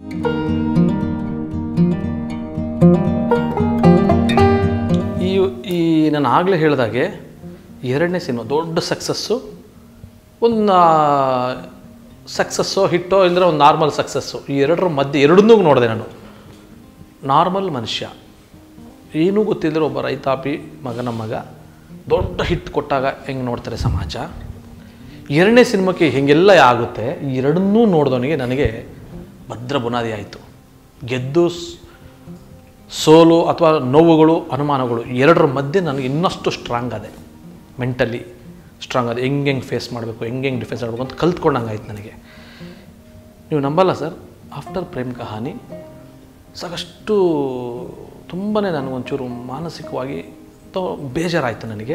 ಈ ಈ ನಾನು ಆಗಲೇ ಹೇಳಿದಾಗೆ ಎರಡನೇ ಸಿನಿಮಾ ದೊಡ್ಡ ಸಕ್ಸಸ್ಸು ಒಂದು ಸಕ್ಸಸ್ಸೋ ಹಿಟ್ಟೋ ಇಲ್ಲದ್ರೆ ಒಂದು ನಾರ್ಮಲ್ ಸಕ್ಸಸ್ಸು ಈ ಎರಡರ ಮಧ್ಯೆ ಎರಡನ್ನೂ ನೋಡಿದೆ ನಾನು ನಾರ್ಮಲ್ ಮನುಷ್ಯ ಏನೂ ಗೊತ್ತಿಲ್ಲದ್ರೆ ಒಬ್ಬ ರೈತಾಪಿ ಮಗನ ಮಗ ದೊಡ್ಡ ಹಿಟ್ ಕೊಟ್ಟಾಗ ಹೆಂಗೆ ನೋಡ್ತಾರೆ ಸಮಾಜ ಎರಡನೇ ಸಿನಿಮಾಕ್ಕೆ ಹೀಗೆಲ್ಲ ಆಗುತ್ತೆ ಈ ಎರಡನ್ನೂ ನೋಡಿದವನಿಗೆ ನನಗೆ ಭದ್ರ ಬುನಾದಿ ಆಯಿತು ಗೆದ್ದು ಸ್- ಸೋಲು ಅಥವಾ ನೋವುಗಳು ಅನುಮಾನಗಳು ಎರಡರ ಮಧ್ಯೆ ನನಗೆ ಇನ್ನಷ್ಟು ಸ್ಟ್ರಾಂಗ್ ಆದೆ ಮೆಂಟಲಿ ಸ್ಟ್ರಾಂಗ್ ಆದೆ ಹೆಂಗೆ ಹೆಂಗೆ ಫೇಸ್ ಮಾಡಬೇಕು ಹೆಂಗೆ ಹೆಂಗೆ ಡಿಫೆನ್ಸ್ ಮಾಡಬೇಕು ಅಂತ ಕಲ್ತ್ಕೊಂಡಂಗಾಯ್ತು ನನಗೆ ನೀವು ನಂಬಲ್ಲ ಸರ್ ಆಫ್ಟರ್ ಪ್ರೇಮ್ ಕಹಾನಿ ಸಾಕಷ್ಟು ತುಂಬಾ ನನಗೊಂಚೂರು ಮಾನಸಿಕವಾಗಿ ತೊ- ಬೇಜಾರಾಯಿತು ನನಗೆ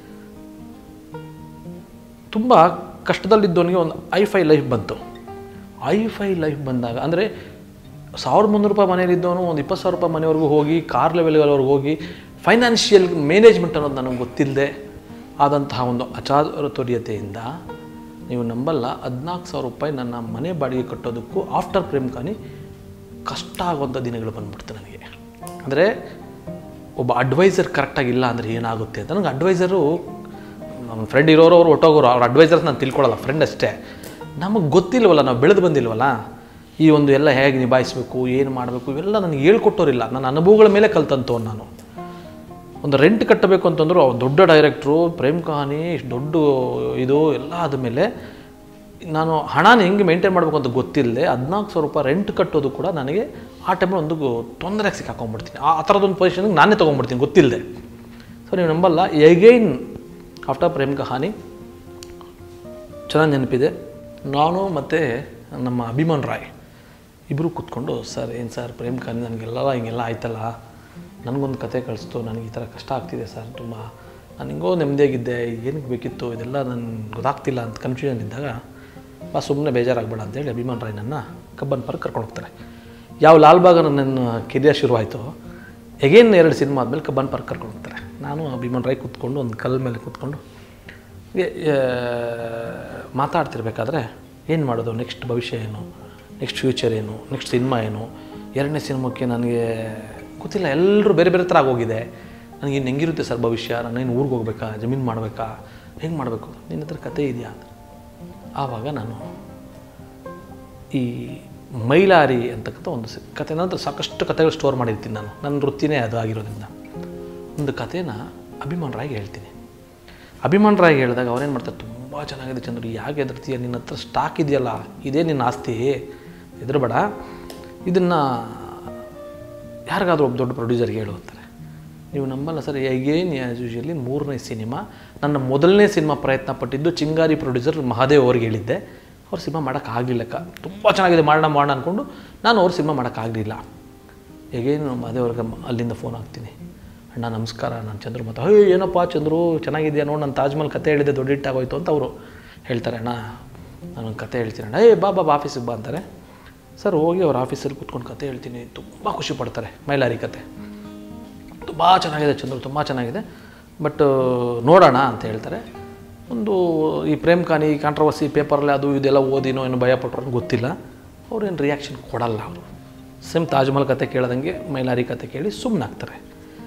ತುಂಬ ಕಷ್ಟದಲ್ಲಿದ್ದವನಿಗೆ ಒಂದು ಐ ಫೈ ಲೈಫ್ ಬಂತು ಐ ಫೈ ಲೈಫ್ ಬಂದಾಗ ಅಂದರೆ ಸಾವಿರದ ಮುನ್ನೂರು ರೂಪಾಯಿ ಮನೇಲಿದ್ದವನು ಒಂದು ಇಪ್ಪತ್ತು ಸಾವಿರ ರೂಪಾಯಿ ಮನೆವರೆಗೂ ಹೋಗಿ ಕಾರ್ ಲೆವೆಲ್ವರೆಗೂ ಹೋಗಿ ಫೈನಾನ್ಷಿಯಲ್ ಮ್ಯಾನೇಜ್ಮೆಂಟ್ ಅನ್ನೋದು ನನಗೆ ಗೊತ್ತಿಲ್ಲದೆ ಆದಂತಹ ಒಂದು ಅಚಾತುರ್ಯತೆಯಿಂದ ನೀವು ನಂಬಲ್ಲ ಹದಿನಾಲ್ಕು ಸಾವಿರ ರೂಪಾಯಿ ನನ್ನ ಮನೆ ಬಾಡಿಗೆ ಕಟ್ಟೋದಕ್ಕೂ ಆಫ್ಟರ್ ಪ್ರೇಮ್ ಖಾನಿ ಕಷ್ಟ ಆಗುವಂಥ ದಿನಗಳು ಬಂದ್ಬಿಡ್ತು ನನಗೆ ಅಂದರೆ ಒಬ್ಬ ಅಡ್ವೈಸರ್ ಕರೆಕ್ಟಾಗಿಲ್ಲ ಅಂದರೆ ಏನಾಗುತ್ತೆ ಅಂತ ನನಗೆ ಅಡ್ವೈಸರು ನಮ್ಮ ಫ್ರೆಂಡ್ ಇರೋರು ಅವ್ರು ಒಟ್ಟೋಗೋರು ಅವ್ರ ಅಡ್ವೈಸರ್ಸ್ ನಾನು ತಿಳ್ಕೊಳ್ಳಲ್ಲ ಫ್ರೆಂಡ್ ಅಷ್ಟೇ ನಮಗೆ ಗೊತ್ತಿಲ್ವಲ್ಲ ನಾವು ಬೆಳೆದು ಬಂದಿಲ್ವಲ್ಲ ಈ ಒಂದು ಎಲ್ಲ ಹೇಗೆ ನಿಭಾಯಿಸಬೇಕು ಏನು ಮಾಡಬೇಕು ಇವೆಲ್ಲ ನನಗೆ ಹೇಳ್ಕೊಟ್ಟೋರಿಲ್ಲ ನನ್ನ ಅನುಭವಗಳ ಮೇಲೆ ಕಲ್ತಂತವ್ನು ನಾನು ಒಂದು ರೆಂಟ್ ಕಟ್ಟಬೇಕು ಅಂತಂದ್ರು ಅವ್ರು ದೊಡ್ಡ ಡೈರೆಕ್ಟ್ರು ಪ್ರೇಮ್ ಕಹಾನಿ ಇಷ್ಟು ದೊಡ್ಡ ಇದು ಎಲ್ಲ ಆದಮೇಲೆ ನಾನು ಹಣನ ಹೆಂಗೆ ಮೇಂಟೈನ್ ಮಾಡಬೇಕು ಅಂತ ಗೊತ್ತಿಲ್ಲದೆ ಹದಿನಾಲ್ಕು ಸಾವಿರ ರೂಪಾಯಿ ರೆಂಟ್ ಕಟ್ಟೋದು ಕೂಡ ನನಗೆ ಆ ಟೈಮಲ್ಲಿ ಒಂದು ತೊಂದರೆಗೆ ಸಿಕ್ಕಾಕೊಂಡ್ಬಿಡ್ತೀನಿ ಆ ಆ ಥರದೊಂದು ಪೊಸಿಷನ್ಗೆ ನಾನೇ ತೊಗೊಂಡ್ಬಿಡ್ತೀನಿ ಗೊತ್ತಿಲ್ಲದೆ ಸೊ ನೀವು ನಂಬಲ್ಲ ಎಗೈನ್ ಆಫ್ಟರ್ ಪ್ರೇಮ್ ಕಹಾನಿ ಚೆನ್ನಾಗಿ ನೆನಪಿದೆ ನಾನು ಮತ್ತು ನಮ್ಮ ಅಭಿಮಾನ್ ರಾಯ್ ಇಬ್ಬರು ಕೂತ್ಕೊಂಡು ಸರ್ ಏನು ಸರ್ ಪ್ರೇಮ್ ಖಾನಿ ನನಗೆಲ್ಲ ಹಿಂಗೆಲ್ಲ ಆಯ್ತಲ್ಲ ನನಗೊಂದು ಕತೆ ಕಳಿಸ್ತು ನನಗೆ ಈ ಥರ ಕಷ್ಟ ಆಗ್ತಿದೆ ಸರ್ ತುಂಬ ನಾನು ಹಿಂಗೋ ನೆಮ್ಮದಿಯಾಗಿದ್ದೆ ಏನಕ್ಕೆ ಬೇಕಿತ್ತು ಇದೆಲ್ಲ ನನಗೆ ಗೊತ್ತಾಗ್ತಿಲ್ಲ ಅಂತ ಕನ್ಫ್ಯೂಷನ್ ಇದ್ದಾಗ ಬಾ ಸುಮ್ಮನೆ ಬೇಜಾರಾಗಬೇಡ ಅಂತೇಳಿ ಅಭಿಮಾನ್ ರಾಯ್ ನನ್ನ ಕಬ್ಬನ್ ಪಾರ್ಕ್ ಕರ್ಕೊಂಡು ಹೋಗ್ತಾರೆ ಯಾವ ಲಾಲ್ಬಾಗ ನನ್ನ ಕೆರಿಯರ್ ಶುರುವಾಯಿತು ಎಗೇನ್ ಎರಡು ಸಿನಿಮಾ ಆದಮೇಲೆ ಕಬ್ಬನ್ ಪಾರ್ಕ್ ಕರ್ಕೊಂಡು ಹೋಗ್ತಾರೆ ನಾನು ಅಭಿಮಾನ್ ರಾಯ್ ಕೂತ್ಕೊಂಡು ಒಂದು ಕಲ್ ಮೇಲೆ ಕೂತ್ಕೊಂಡು ಹೀಗೆ, ಆ, ಮಾತಾಡ್ತಿರ್ಬೇಕಾದ್ರೆ ಏನು ಮಾಡೋದು ನೆಕ್ಸ್ಟ್ ಭವಿಷ್ಯ ಏನು ನೆಕ್ಸ್ಟ್ ಫ್ಯೂಚರ್ ಏನು ನೆಕ್ಸ್ಟ್ ಸಿನಿಮಾ ಏನು ಎರಡನೇ ಸಿನಿಮಾಕ್ಕೆ ನನಗೆ ಗೊತ್ತಿಲ್ಲ ಎಲ್ಲರೂ ಬೇರೆ ಬೇರೆ ಥರ ಆಗೋಗಿದೆ ನನಗೆ ಇನ್ನು ಹೆಂಗಿರುತ್ತೆ ಸರ್ ಭವಿಷ್ಯ ನಾನೇನು ಊರಿಗೆ ಹೋಗ್ಬೇಕಾ ಜಮೀನು ಮಾಡಬೇಕಾ ಹೆಂಗೆ ಮಾಡಬೇಕು ನಿನ್ನ ಹತ್ರ ಕತೆ ಇದೆಯಾ ಅಂತ ಆವಾಗ ನಾನು ಈ ಮೈಲಾರಿ ಅಂತಕ್ಕಂಥ ಒಂದು ಸಿ- ಕತೆ ನಂತರ ಸಾಕಷ್ಟು ಕತೆಗಳು ಸ್ಟೋರ್ ಮಾಡಿರ್ತೀನಿ ನಾನು ನನ್ನ ವೃತ್ತಿನೇ ಅದು ಆಗಿರೋದ್ರಿಂದ ಒಂದು ಕಥೆನ ಅಭಿಮಾನ್ ರಾಯ್ಗೆ ಹೇಳ್ತೀನಿ ಅಭಿಮಾನ್ ರಾಯ್ಗೆ ಹೇಳಿದಾಗ ಅವ್ರೇನು ಮಾಡ್ತಾರೆ ತುಂಬ ಚೆನ್ನಾಗಿದೆ ಚಂದ್ರು ಯಾಕೆ ಎದುರ್ತೀಯ ನಿನ್ನ ಹತ್ರ ಸ್ಟಾಕ್ ಇದೆಯಲ್ಲ ಇದೇ ನಿನ್ನ ಆಸ್ತಿ ಹೆದರಬೇಡ ಇದನ್ನು ಯಾರಿಗಾದ್ರೂ ಒಬ್ಬ ದೊಡ್ಡ ಪ್ರೊಡ್ಯೂಸರ್ಗೆ ಹೇಳು ಅಂತಾರೆ ನೀವು ನಂಬಲ್ಲ ಸರ್ ಎಗೇನ್ ಆ್ಯಸ್ ಯೂಶಲಿ ಮೂರನೇ ಸಿನಿಮಾ ನನ್ನ ಮೊದಲನೇ ಸಿನಿಮಾ ಪ್ರಯತ್ನ ಪಟ್ಟಿದ್ದು ಚಿಂಗಾರಿ ಪ್ರೊಡ್ಯೂಸರ್ ಮಹಾದೇವ್ ಅವ್ರಿಗೆ ಹೇಳಿದ್ದೆ ಅವ್ರು ಸಿನಿಮಾ ಮಾಡೋಕ್ಕಾಗಲಿಲ್ಲ ಕ ತುಂಬ ಚೆನ್ನಾಗಿದೆ ಮಾಡೋಣ ಮಾಡೋಣ ಅಂದ್ಕೊಂಡು ನಾನು ಅವ್ರ ಸಿನಿಮಾ ಮಾಡೋಕ್ಕಾಗಲಿಲ್ಲ ಹೇಗೇನು ಮಹಾದೇವ್ ಅವ್ರಿಗೆ ಮ- ಅಲ್ಲಿಂದ ಫೋನ್ ಹಾಕ್ತೀನಿ ಅಣ್ಣ ನಮಸ್ಕಾರ ನಾನು ಚಂದ್ರು ಮತ್ತು ಅಯ್ಯೋ ಏನಪ್ಪ ಚಂದ್ರು ಚೆನ್ನಾಗಿದೆಯಾ ನೋಡಿ ನಾನು ತಾಜ್ ಮಹಲ್ ಕತೆ ಹೇಳಿದೆ ದೊಡ್ಡ ಹಿಟ್ಟಾಗೋಯ್ತು ಅಂತ ಅವರು ಹೇಳ್ತಾರೆ ಅಣ್ಣ ನಾನೊಂದು ಕತೆ ಹೇಳ್ತೀನಿ ಅಣ್ಣ ಏ ಬಾ ಬಾ ಬಾ ಆಫೀಸಿಗೆ ಬಾ ಅಂತಾರೆ ಸರ್ ಹೋಗಿ ಅವ್ರ ಆಫೀಸಲ್ಲಿ ಕೂತ್ಕೊಂಡು ಕತೆ ಹೇಳ್ತೀನಿ ತುಂಬ ಖುಷಿ ಪಡ್ತಾರೆ ಮೈಲಾರಿ ಕತೆ ತುಂಬ ಚೆನ್ನಾಗಿದೆ ಚಂದ್ರು ತುಂಬ ಚೆನ್ನಾಗಿದೆ ಬಟ್ ನೋಡೋಣ ಅಂತ ಹೇಳ್ತಾರೆ ಒಂದು ಈ ಪ್ರೇಮ್ ಖಾನಿ ಕಾಂಟ್ರವರ್ಸಿ ಪೇಪರಲ್ಲಿ ಅದು ಇದೆಲ್ಲ ಓದಿನೋ ಏನು ಭಯಪಟ್ಟರು ಅಂತ ಗೊತ್ತಿಲ್ಲ ಅವ್ರೇನು ರಿಯಾಕ್ಷನ್ ಕೊಡಲ್ಲ ಅವರು ಸೇಮ್ ತಾಜ್ ಮಹಲ್ ಕತೆ ಕೇಳ್ದಂಗೆ ಮೈಲಾರಿ ಕತೆ ಕೇಳಿ ಸುಮ್ಮನಾಗ್ತಾರೆ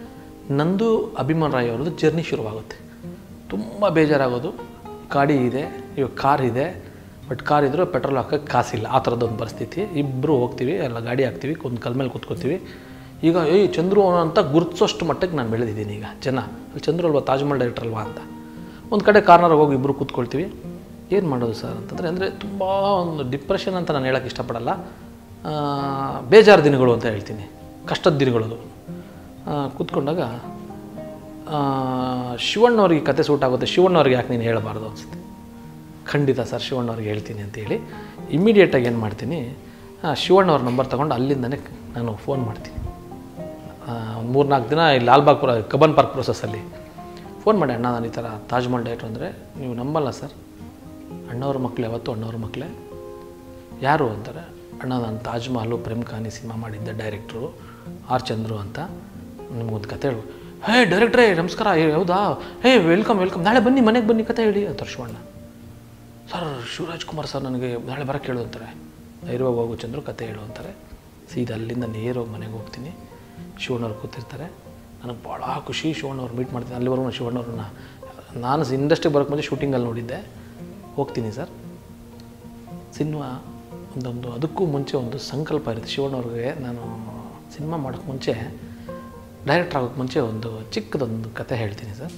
ನಂದು ಅಭಿಮಾನ್ ರಾಯ್ ಅವ್ರದ್ದು ಜರ್ನಿ ಶುರುವಾಗುತ್ತೆ ತುಂಬ ಬೇಜಾರಾಗೋದು ಗಾಡಿ ಇದೆ ಇವಾಗ ಕಾರ್ ಇದೆ ಬಟ್ ಕಾರ್ ಇದ್ರೂ ಪೆಟ್ರೋಲ್ ಹಾಕೋಕ್ಕೆ ಕಾಸಿಲ್ಲ ಆ ಥರದ್ದೊಂದು ಪರಿಸ್ಥಿತಿ ಇಬ್ಬರು ಹೋಗ್ತೀವಿ ಎಲ್ಲ ಗಾಡಿ ಹಾಕ್ತೀವಿ ಒಂದು ಕಲ್ ಮೇಲೆ ಕೂತ್ಕೋತೀವಿ ಈಗ ಏಯ್ ಚಂದ್ರು ಅವನು ಅಂತ ಗುರುತಿಸೋಷ್ಟು ಮಟ್ಟಕ್ಕೆ ನಾನು ಬೆಳೆದಿದ್ದೀನಿ ಈಗ ಜನ ಅಲ್ಲಿ ಚಂದ್ರು ಅಲ್ವಾ ತಾಜ್ ಮಹಲ್ ಡೈರೆಕ್ಟರ್ ಅಲ್ವಾ ಅಂತ ಒಂದು ಕಡೆ ಕಾರ್ನರ್ ಹೋಗಿ ಇಬ್ಬರು ಕೂತ್ಕೊಳ್ತೀವಿ ಏನು ಮಾಡೋದು ಸರ್ ಅಂತಂದರೆ ಅಂದರೆ ತುಂಬ ಒಂದು ಡಿಪ್ರೆಷನ್ ಅಂತ ನಾನು ಹೇಳೋಕ್ಕೆ ಇಷ್ಟಪಡಲ್ಲ ಆ, ಬೇಜಾರು ದಿನಗಳು ಅಂತ ಹೇಳ್ತೀನಿ ಕಷ್ಟದ ದಿನಗಳು ಅದು ಆ, ಕೂತ್ಕೊಂಡಾಗ ಆ, ಶಿವಣ್ಣವ್ರಿಗೆ ಕತೆ ಸೂಟ್ ಆಗುತ್ತೆ ಶಿವಣ್ಣವ್ರಿಗೆ ಯಾಕೆ ನೀನು ಹೇಳಬಾರ್ದು ಅನಿಸುತ್ತೆ ಖಂಡಿತ ಸರ್ ಶಿವಣ್ಣವ್ರಿಗೆ ಹೇಳ್ತೀನಿ ಅಂತೇಳಿ ಇಮ್ಮಿಡಿಯೇಟಾಗಿ ಏನು ಮಾಡ್ತೀನಿ ಆ, ಶಿವಣ್ಣವ್ರ ನಂಬರ್ ತೊಗೊಂಡು ಅಲ್ಲಿಂದನೇ ನಾನು ಫೋನ್ ಮಾಡ್ತೀನಿ ಒಂದು ಮೂರು ನಾಲ್ಕು ದಿನ ಈ ಲಾಲ್ಬಾಗ್ ಪ್ರ ಕಬ್ಬನ್ ಪಾರ್ಕ್ ಪ್ರೊಸೆಸ್ಸಲ್ಲಿ ಫೋನ್ ಮಾಡಿ ಅಣ್ಣ ನಾನು ಈ ಥರ ತಾಜ್ ಮಹಲ್ ಡೈರೆಕ್ಟ್ರು ಅಂದರೆ ನೀವು ನಂಬಲ್ಲ ಸರ್ ಅಣ್ಣವ್ರ ಮಕ್ಕಳು ಯಾವತ್ತು ಅಣ್ಣವ್ರ ಮಕ್ಕಳೇ ಯಾರು ಅಂತಾರೆ ಅಣ್ಣ ನಾನು ತಾಜ್ ಮಹಲು ಪ್ರೇಮ್ ಖಾನಿ ಸಿನಿಮಾ ಮಾಡಿದ್ದೆ ಡೈರೆಕ್ಟ್ರು ಆರ್ ಚಂದ್ರು ಅಂತ ನಿಮ್ಗೊಂದು ಕತೆ ಹೇಳು ಹೇ ಡೈರೆಕ್ಟ್ರೇ ನಮಸ್ಕಾರ ಏ, ಹೌದಾ ಹೇ ವೆಲ್ಕಮ್ ವೆಲ್ಕಮ್ ನಾಳೆ ಬನ್ನಿ ಮನೆಗೆ ಬನ್ನಿ ಕತೆ ಹೇಳಿ ಅಂತಾರೆ ಶಿವಣ್ಣ ಸರ್ ಶಿವರಾಜ್ ಕುಮಾರ್ ಸರ್ ನನಗೆ ನಾಳೆ ಬರೋಕ್ಕೆ ಹೇಳು ಅಂತಾರೆ ಧೈರ್ಯವಾಗಿ ಹೋಗು ಚಂದ್ರು ಕತೆ ಹೇಳು ಅಂತಾರೆ ಸೀದಾ ಅಲ್ಲಿಂದ ನೇರವಾಗಿ ಮನೆಗೆ ಹೋಗ್ತೀನಿ ಶಿವಣ್ಣವ್ರು ಕೂತಿರ್ತಾರೆ ನನಗೆ ಭಾಳ ಖುಷಿ ಶಿವಣ್ಣವ್ರು ಮೀಟ್ ಮಾಡ್ತೀನಿ ಅಲ್ಲಿವರೆಗೂ ನಾನು ಶಿವಣ್ಣವ್ರನ್ನ ನಾನು ಇಂಡಸ್ಟ್ರಿಗೆ ಬರೋಕ್ಕೆ ಮುಂಚೆ ಶೂಟಿಂಗಲ್ಲಿ ನೋಡಿದ್ದೆ ಹೋಗ್ತೀನಿ ಸರ್ ಸಿನಿಮಾ ಒಂದೊಂದು ಅದಕ್ಕೂ ಮುಂಚೆ ಒಂದು ಸಂಕಲ್ಪ ಇರುತ್ತೆ ಶಿವಣ್ಣವ್ರಿಗೆ ನಾನು ಸಿನಿಮಾ ಮಾಡೋಕ್ಕೆ ಮುಂಚೆ ಡೈರೆಕ್ಟರ್ ಆಗೋಕ್ಕೆ ಮುಂಚೆ ಒಂದು ಚಿಕ್ಕದೊಂದು ಕತೆ ಹೇಳ್ತೀನಿ sir